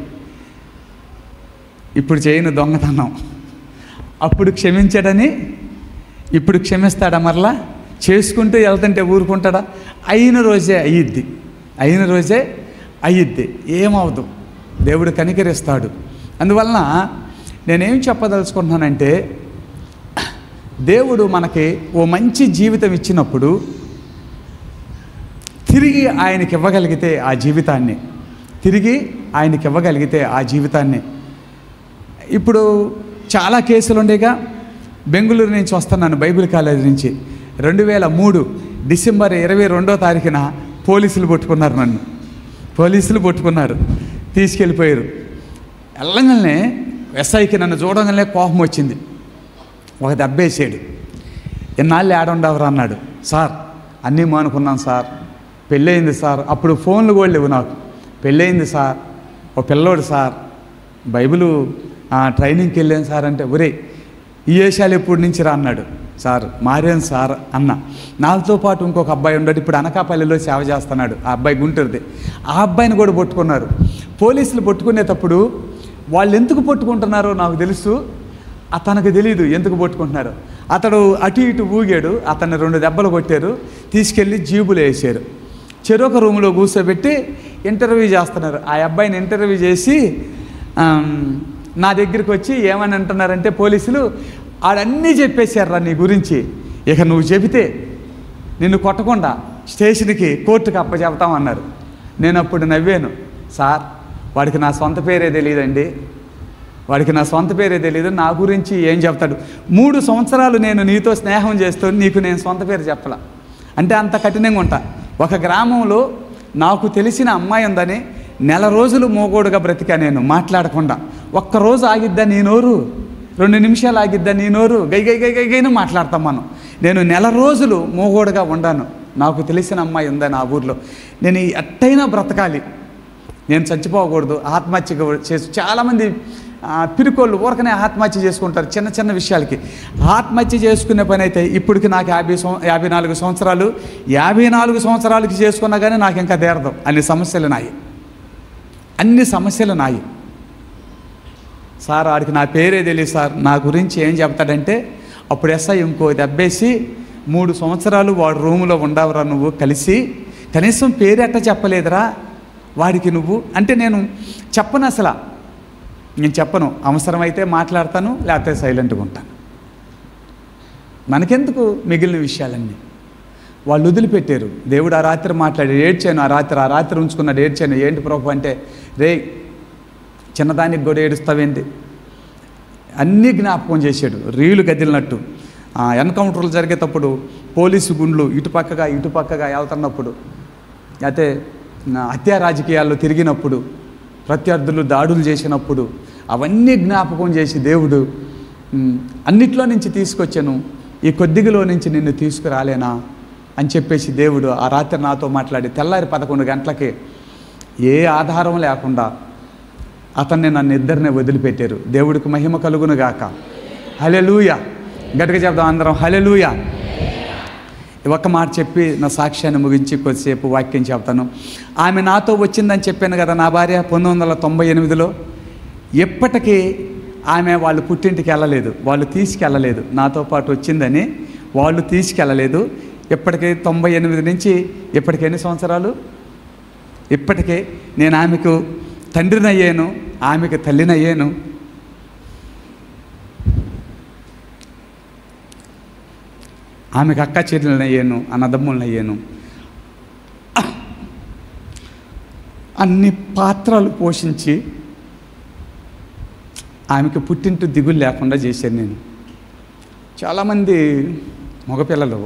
ఇప్పుడు చేయను దొంగతనం అప్పుడు క్షమించాడని ఇప్పుడు క్షమిస్తాడా మరలా చేసుకుంటూ వెళ్తుంటే ఊరుకుంటాడా అయిన రోజే అయ్యిద్ది అయిన రోజే అయ్యిద్ది ఏమవదు దేవుడు కనికరిస్తాడు అందువలన నేనేం చెప్పదలుచుకుంటున్నానంటే దేవుడు మనకి ఓ మంచి జీవితం ఇచ్చినప్పుడు తిరిగి ఆయనకి ఇవ్వగలిగితే ఆ జీవితాన్ని తిరిగి ఆయనకి ఇవ్వగలిగితే ఆ జీవితాన్ని ఇప్పుడు చాలా కేసులు ఉండేగా బెంగళూరు నుంచి వస్తున్నాను బైబిల్ కాలేజ్ నుంచి రెండు వేల మూడు డిసెంబర్ ఇరవై రెండో తారీఖున పోలీసులు పట్టుకున్నారు నన్ను పోలీసులు పట్టుకున్నారు తీసుకెళ్ళిపోయారు వెళ్ళగానే ఎస్ఐకి నన్ను చూడగానే కోపం వచ్చింది ఒక దెబ్బేసాడు ఎన్నాళ్ళు ఏడుండవరు అన్నాడు సార్ అన్నీ మానుకున్నాను సార్ పెళ్ళయింది సార్ అప్పుడు ఫోన్లు కూడా లేవు నాకు పెళ్ళయింది సార్ ఓ పిల్లోడు సార్ బైబిలు ఆ, ట్రైనింగ్కి వెళ్ళాను సార్ అంటే ఒరే ఈ వేషాలు ఎప్పటి నుంచి రా అన్నాడు సార్ మారాను సార్ అన్న నాతో పాటు ఇంకొక అబ్బాయి ఉన్నాడు ఇప్పుడు అనకాపల్లిలో సేవ చేస్తున్నాడు ఆ అబ్బాయి గుంటూరుది ఆ అబ్బాయిని కూడా పట్టుకున్నారు పోలీసులు పట్టుకునేటప్పుడు వాళ్ళు ఎందుకు పట్టుకుంటున్నారో నాకు తెలుసు అతనికి తెలియదు ఎందుకు పట్టుకుంటున్నారు అతడు అటు ఇటు ఊగాడు అతన్ని రెండు దెబ్బలు కొట్టారు తీసుకెళ్ళి జీబులు వేసారు చెరొక రూమ్లో కూర్చోబెట్టి ఇంటర్వ్యూ చేస్తున్నారు ఆ అబ్బాయిని ఇంటర్వ్యూ చేసి ఆమ్, నా దగ్గరికి వచ్చి ఏమని అంటున్నారంటే పోలీసులు ఆడన్నీ చెప్పేశారా నీ గురించి ఇక నువ్వు చెబితే నిన్ను కొట్టకుండా స్టేషన్కి కోర్టుకి అప్పచెప్తామన్నారు నేను అప్పుడు నవ్వాను సార్ వాడికి నా సొంత పేరే తెలియదండి వాడికి నా సొంత పేరే తెలియదు నా గురించి ఏం చెప్తాడు మూడు సంవత్సరాలు నేను నీతో స్నేహం చేస్తూ నీకు నేను సొంత పేరు చెప్పలా అంటే అంత కఠినంగా ఉంటా ఒక గ్రామంలో నాకు తెలిసిన అమ్మాయి ఉందని నెల రోజులు మోగోడుగా బ్రతికా నేను మాట్లాడకుండా ఒక్కరోజు ఆగిద్దా నీ నోరు రెండు నిమిషాలు ఆగిద్దా నీ నోరు గై గై గై గై గైను మాట్లాడతాం మనం నేను నెల రోజులు మోగోడుగా ఉండాను నాకు తెలిసిన అమ్మాయి ఉందని ఆ ఊర్లో నేను ఎట్టయినా బ్రతకాలి నేను చచ్చిపోకూడదు ఆత్మహత్య చేసి చాలామంది ఆ, పిరికోళ్ళు ఊరకనే ఆత్మహత్య చేసుకుంటారు చిన్న చిన్న విషయాలకి ఆత్మహత్య చేసుకునే పని అయితే ఇప్పటికి నాకు యాభై సం యాభై నాలుగు సంవత్సరాలు యాభై నాలుగు సంవత్సరాలకి చేసుకున్నా కానీ నాకు ఇంకా తీరదు అన్ని సమస్యలు నాయి అన్ని సమస్యలు నాయి సార్ ఆడికి నా పేరే తెలియదు సార్ నా గురించి ఏం చెప్తాడంటే అప్పుడు ఎస్ఐ ఇంకో దెబ్బేసి మూడు సంవత్సరాలు వాడు రూములో ఉండవరా నువ్వు కలిసి కనీసం పేరు ఎట్ట చెప్పలేదురా వాడికి నువ్వు అంటే నేను చెప్పను అసలు నేను చెప్పను అవసరమైతే మాట్లాడతాను లేకపోతే సైలెంట్గా ఉంటాను మనకెందుకు మిగిలిన విషయాలన్నీ వాళ్ళు వదిలిపెట్టారు దేవుడు ఆ రాత్రి మాట్లాడి ఏడ్చాను ఆ రాత్రి ఆ రాత్రి ఉంచుకున్నాడు ఏడ్చాను ఏంటి ప్రభు అంటే రే చిన్నదానికి కూడా ఏడుస్తావేంటి అన్నీ జ్ఞాపకం చేశాడు రీలు గదిలినట్టు ఆ ఎన్కౌంటర్లు జరిగేటప్పుడు పోలీసు గుండ్లు ఇటుపక్కగా ఇటుపక్కగా వెళ్తున్నప్పుడు అయితే నా హత్యా రాజకీయాల్లో తిరిగినప్పుడు ప్రత్యర్థులు దాడులు చేసినప్పుడు అవన్నీ జ్ఞాపకం చేసి దేవుడు "ఉమ్, అన్నిట్లో నుంచి తీసుకొచ్చాను ఈ కొద్దిగలో నుంచి నిన్ను తీసుకురాలేనా అని చెప్పేసి దేవుడు ఆ రాత్రి నాతో మాట్లాడి తెల్లారి పదకొండు గంటలకి ఏ ఆధారం లేకుండా అతన్ని నన్ను ఇద్దరిని వదిలిపెట్టారు దేవుడికి మహిమ కలుగును గాక హలెలూయ గట్టిగా చెప్దాం అందరం హలెలూయ ఒక మాట చెప్పి నా సాక్ష్యాన్ని ముగించి కొద్దిసేపు వాక్యం చెప్తాను ఆమె నాతో వచ్చిందని చెప్పాను కదా నా భార్య పంతొమ్మిది వందల తొంభై ఎనిమిదిలో ఎప్పటికీ ఆమె వాళ్ళు పుట్టింటికి వెళ్ళలేదు వాళ్ళు తీసుకెళ్ళలేదు నాతో పాటు వచ్చిందని వాళ్ళు తీసుకెళ్ళలేదు ఇప్పటికీ తొంభై ఎనిమిది నుంచి ఇప్పటికి ఎన్ని సంవత్సరాలు ఇప్పటికే నేను ఆమెకు తండ్రినయ్యాను ఆమెకు తల్లినయ్యాను ఆమెకు అక్క చెల్లెలనయ్యాను అన్నదమ్ములనయ్యాను అన్ని పాత్రలు పోషించి ఆమెకు పుట్టింటి దిగులు లేకుండా చేశాను నేను చాలామంది మగపిల్లలు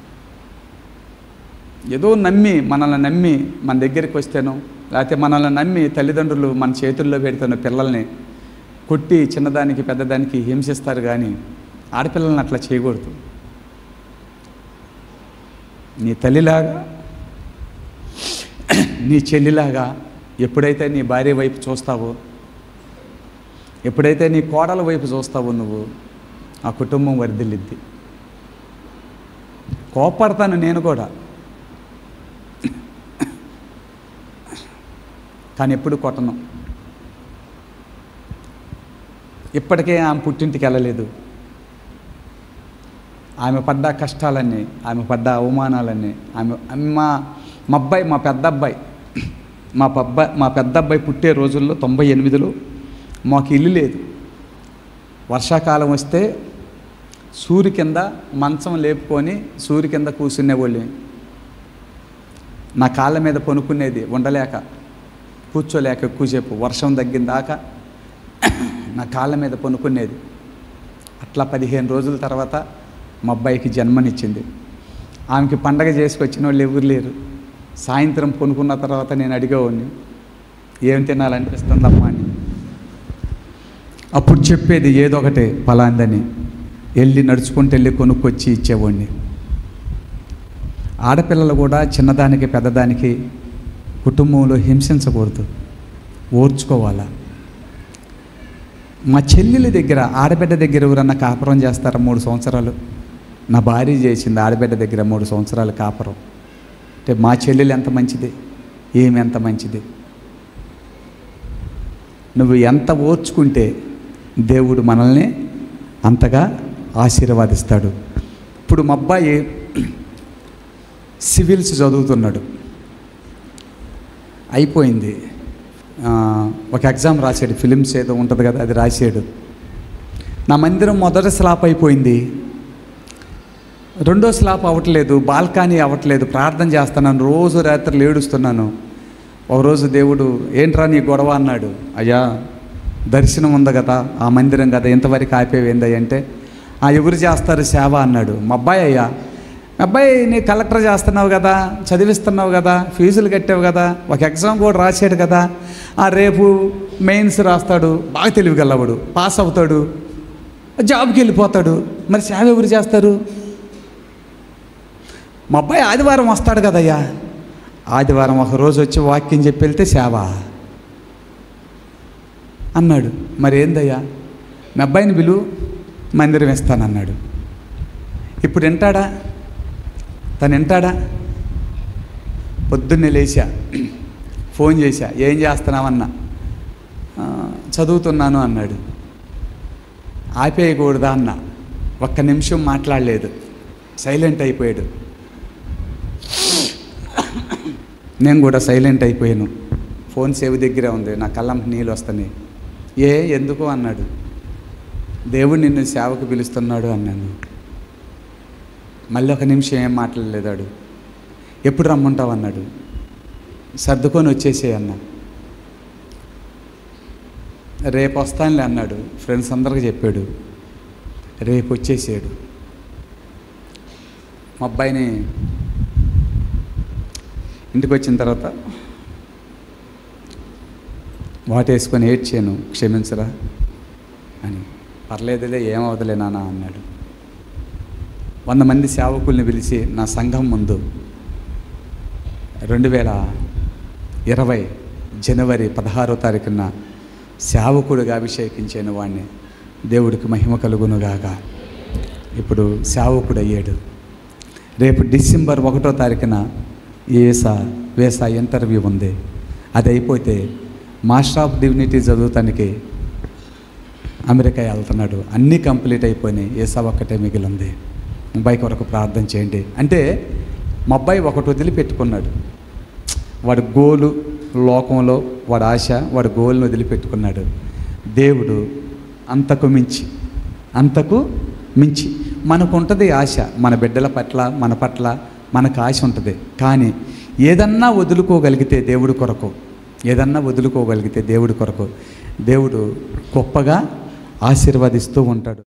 ఏదో నమ్మి మనల్ని నమ్మి మన దగ్గరికి వస్తేనో లేకపోతే మనల్ని నమ్మి తల్లిదండ్రులు మన చేతుల్లో పెడుతున్న పిల్లల్ని కొట్టి చిన్నదానికి పెద్దదానికి హింసిస్తారు కానీ ఆడపిల్లల్ని అట్లా చేయకూడదు నీ తల్లిలాగా నీ చెల్లిలాగా ఎప్పుడైతే నీ భార్య వైపు చూస్తావో ఎప్పుడైతే నీ కోడల వైపు చూస్తావో నువ్వు ఆ కుటుంబం వర్ధిల్లిద్ది కోపడతాను నేను కూడా కానీ ఎప్పుడు కొట్టను ఇప్పటికే ఆమె పుట్టింటికి వెళ్ళలేదు ఆమె పడ్డ కష్టాలన్నీ ఆమె పడ్డ అవమానాలన్నీ ఆమె మా మా అబ్బాయి మా పెద్ద అబ్బాయి మా పబ్బ మా పెద్ద అబ్బాయి పుట్టే రోజుల్లో తొంభై ఎనిమిదిలో మాకు ఇల్లు లేదు వర్షాకాలం వస్తే సూర్యు కింద మంచం లేపుకొని సూర్యు కింద కూర్చునేవాళ్ళే నా కాళ్ళ మీద పనుకునేది ఉండలేక కూర్చోలేక ఎక్కువసేపు వర్షం తగ్గిన దాకా నా కాళ్ళ మీద పనుకునేది అట్లా పదిహేను రోజుల తర్వాత మా అబ్బాయికి జన్మనిచ్చింది ఆమెకి పండగ చేసుకొచ్చిన వాళ్ళు ఎవరు లేరు సాయంత్రం కొనుక్కున్న తర్వాత నేను అడిగేవాడిని ఏం తినాలనిపిస్తుందమ్మా అని అప్పుడు చెప్పేది ఏదో ఒకటే పలాందని వెళ్ళి నడుచుకుంటూ వెళ్ళి కొనుక్కొచ్చి ఇచ్చేవాడిని ఆడపిల్లలు కూడా చిన్నదానికి పెద్దదానికి కుటుంబంలో హింసించకూడదు ఓర్చుకోవాలా మా చెల్లెల దగ్గర ఆడబిడ్డ దగ్గర ఎవరన్నా కాపురం చేస్తారా మూడు సంవత్సరాలు నా భార్య చేసింది ఆడబిడ్డ దగ్గర మూడు సంవత్సరాలు కాపురం అంటే మా చెల్లెలు ఎంత మంచిది ఏమి ఎంత మంచిది నువ్వు ఎంత ఓర్చుకుంటే దేవుడు మనల్ని అంతగా ఆశీర్వాదిస్తాడు ఇప్పుడు మా అబ్బాయి సివిల్స్ చదువుతున్నాడు అయిపోయింది ఆ, ఒక ఎగ్జామ్ రాశాడు ఫిలిమ్స్ ఏదో ఉంటుంది కదా అది రాశాడు నా మందిరం మొదటి స్లాప్ అయిపోయింది రెండో స్లాప్ అవ్వట్లేదు బాల్కనీ అవ్వట్లేదు ప్రార్థన చేస్తున్నాను రోజు రాత్రులు ఏడుస్తున్నాను ఒకరోజు దేవుడు ఏంట్రా నీ గొడవ అన్నాడు అయ్యా దర్శనం ఉంది కదా ఆ మందిరం కదా ఇంతవరకు ఆపేవేంది అంటే ఆ ఎవరు చేస్తారు సేవ అన్నాడు మా అబ్బాయి అయ్యా మా అబ్బాయి నీ కలెక్టర్ చేస్తున్నావు కదా చదివిస్తున్నావు కదా ఫీజులు కట్టావు కదా ఒక ఎగ్జామ్ కూడా రాశాడు కదా ఆ రేపు మెయిన్స్ రాస్తాడు బాగా తెలివిగలవాడు పాస్ అవుతాడు జాబ్కి వెళ్ళిపోతాడు మరి సేవ ఎవరు చేస్తారు మా అబ్బాయి ఆదివారం వస్తాడు కదయ్యా ఆదివారం ఒక రోజు వచ్చి వాక్యం చెప్పి వెళ్తే సేవ అన్నాడు మరి ఏందయ్యా మీ అబ్బాయిని పిలువు మందిరం ఇస్తానన్నాడు ఇప్పుడు వింటాడా తను వింటాడా పొద్దున్నే లేచా ఫోన్ చేశా ఏం చేస్తున్నావన్నా "ఆ, చదువుతున్నాను అన్నాడు ఆపేయకూడదా అన్న ఒక్క నిమిషం మాట్లాడలేదు సైలెంట్ అయిపోయాడు నేను కూడా సైలెంట్ అయిపోయాను ఫోన్ సేవ్ దగ్గరే ఉంది నా కళ్ళం నీళ్ళు వస్తున్నాయి ఏ ఎందుకు అన్నాడు దేవుడు నిన్ను సేవకు పిలుస్తున్నాడు అన్నాను మళ్ళీ ఒక నిమిషం ఏం మాట్లాడలేదాడు ఎప్పుడు రమ్మంటావు అన్నాడు సర్దుకొని వచ్చేసే అన్న రేపు వస్తానులే అన్నాడు ఫ్రెండ్స్ అందరికి చెప్పాడు రేపు వచ్చేసాడు మా అబ్బాయిని ఇంటికి వచ్చిన తర్వాత వాటేసుకొని ఏడ్చాను క్షమించరా అని పర్లేదులే ఏమవదులే నాన్న అన్నాడు వంద మంది సేవకుల్ని పిలిచి నా సంఘం ముందు రెండు వేల ఇరవై జనవరి పదహారో తారీఖున సేవకుడిగా అభిషేకించాను వాడిని దేవుడికి మహిమ కలుగునుగాక ఇప్పుడు సేవకుడు అయ్యాడు రేపు డిసెంబర్ ఒకటో తారీఖున ఏసా వేసా ఇంటర్వ్యూ ఉంది అది అయిపోతే మాస్టర్ ఆఫ్ డివినిటీ చదువుతానికి అమెరికా వెళ్తున్నాడు అన్నీ కంప్లీట్ అయిపోయినాయి ఏసా ఒక్కటే మిగిలింది అబ్బాయి కొరకు ప్రార్థన చేయండి అంటే మా అబ్బాయి ఒకటి వదిలిపెట్టుకున్నాడు వాడి గోలు లోకంలో వాడి ఆశ వాడి గోల్ని వదిలిపెట్టుకున్నాడు దేవుడు అంతకు మించి అంతకు మించి మనకు ఉంటుంది ఆశ మన బిడ్డల పట్ల మన పట్ల మనకు ఆశ ఉంటుంది కానీ ఏదన్నా వదులుకోగలిగితే దేవుడి కొరకు ఏదన్నా వదులుకోగలిగితే దేవుడి కొరకు దేవుడు గొప్పగా ఆశీర్వదిస్తూ ఉంటాడు